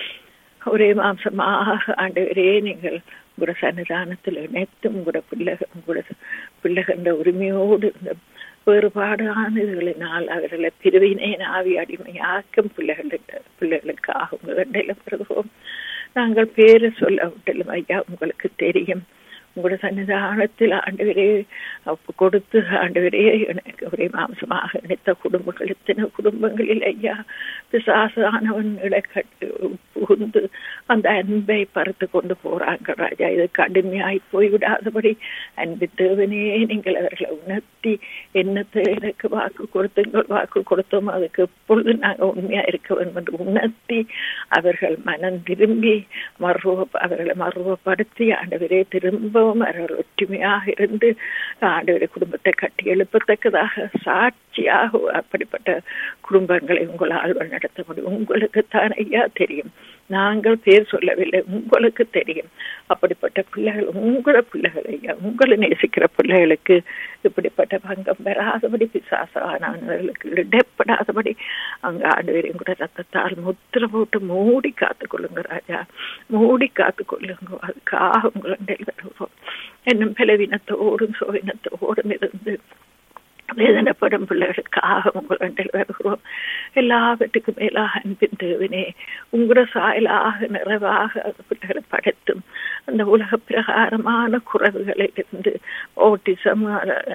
ஒரே மாம்சமாக ஆண்டவரே நீங்கள் உங்களோட சன்னிதானத்தில் இணைத்து உங்களோட பிள்ளைகள் உங்களோட பிள்ளைகின்ற உரிமையோடு இந்த வேறுபாடான இதுகளினால் அவர்களை பிரிவினை ஆவி அடிமையாக்கும் பிள்ளைகளுக்கு பிள்ளைகளுக்காக உங்களிடையில வருகிறோம் நாங்கள் பேரை சொல்ல விட்டலும் ஐயா உங்களுக்கு தெரியும் உங்களோட சன்னிதானத்தில் ஆண்டவரே கொடுத்து ஆண்டவரே எனக்கு ஒரே மாம்சமாக இணைத்த குடும்பங்கள் எத்தனை குடும்பங்களில் ஐயா பிசாசானவன் இலக்கட்டு புகுந்து அந்த அன்பை பறித்து கொண்டு போறாங்க ராஜா இது கடுமையாய் போய்விடாதபடி அன்பு தேவனே நீங்கள் அவர்களை உணர்த்தி என்னத்தை எனக்கு வாக்கு கொடுத்துங்கள் வாக்கு கொடுத்தோம் அதுக்கு எப்பொழுது நாங்கள் உண்மையா இருக்க வேண்டும் என்று உணர்த்தி அவர்கள் மனம் திரும்பி மருவ அவர்களை மருவப்படுத்தி ஆண்டவரே திரும்ப குடும்பம் அவர்கள் ஒற்றுமையாக இருந்து ஆண்டவரை குடும்பத்தை கட்டி எழுப்பத்தக்கதாக சாட்சியாக அப்படிப்பட்ட குடும்பங்களை உங்களால் நடத்த முடியும் உங்களுக்கு தான் ஐயா தெரியும் நாங்கள் பேர் சொல்லவில்லை உங்களுக்கு தெரியும் அப்படிப்பட்ட பிள்ளைகள் உங்களோட பிள்ளைகள் ஐயா உங்களை நேசிக்கிற பிள்ளைகளுக்கு இப்படிப்பட்ட பங்கம் பெறாதபடி பிசாசானவர்களுக்கு இடப்படாதபடி அங்க ஆண்டவரையும் கூட ரத்தத்தால் முத்திர போட்டு மூடி காத்துக்கொள்ளுங்க ராஜா மூடி காத்துக்கொள்ளுங்க அதுக்காக உங்களை வருவோம் என்னும் பலவீனத்தோடும் சோவினத்தோடும் இருந்து வேதனைப்படும் பிள்ளைகளுக்காக உங்களிடத்தில் வருகிறோம் எல்லாவற்றுக்கும் மேலாக அன்பின் தேவனே உங்களோட சாயலாக நிறைவாக பிள்ளைகளை படைத்தும் அந்த உலக பிரகாரமான குறைவுகளில் இருந்து ஓட்டிசம்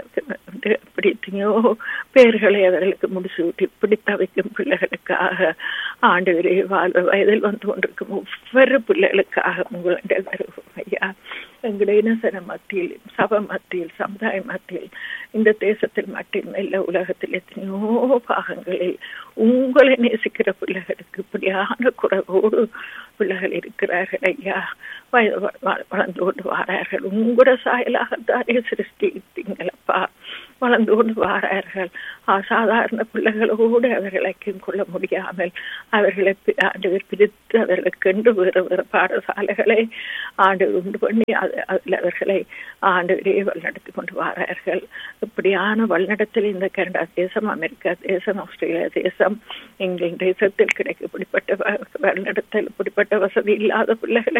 பிடித்தையோ பேர்களை அவர்களுக்கு முடிச்சு விட்டு பிடித்த வைக்கும் பிள்ளைகளுக்காக ஆண்டு வாழ்வு வயதில் வந்து கொண்டிருக்கும் ஒவ்வொரு பிள்ளைகளுக்காக உங்களிடம் வருகிறோம் ஐயா எங்களுடைய இனசன மத்தியில் சபை மத்தியில் சமுதாய மத்தியில் இந்த தேசத்தில் மட்டுமில்ல உலகத்தில் எத்தனையோ பாகங்களில் உங்களை நேசிக்கிற பிள்ளைகளுக்கு இப்படியான குறைவோடு பிள்ளைகள் இருக்கிறார்கள் ஐயா வளர்ந்து கொண்டு வாரார்கள் உங்களோட சாயலாகத்தானே சிருஷ்டித்தீங்களப்பா வளர்ந்து கொண்டு வாரார்கள் சாதாரண பிள்ளைகளோடு அவர்களை கொள்ள முடியாமல் அவர்களை ஆண்டு பிரித்து அவர்களுக்கென்று வேறு வேறு பாடசாலைகளை ஆண்டு உண்டு பண்ணி அதில் அவர்களை ஆண்டுகளே வழிநடத்தி கொண்டு வாரார்கள் இப்படியான வழிநடத்தல் இந்த கனடா தேசம் அமெரிக்கா தேசம் ஆஸ்திரேலியா தேசம் இங்கிலாந்து தேசத்தில் கிடைக்க இப்படிப்பட்ட வழிநடத்தல் இப்படிப்பட்ட வசதி இல்லாத பிள்ளைகளை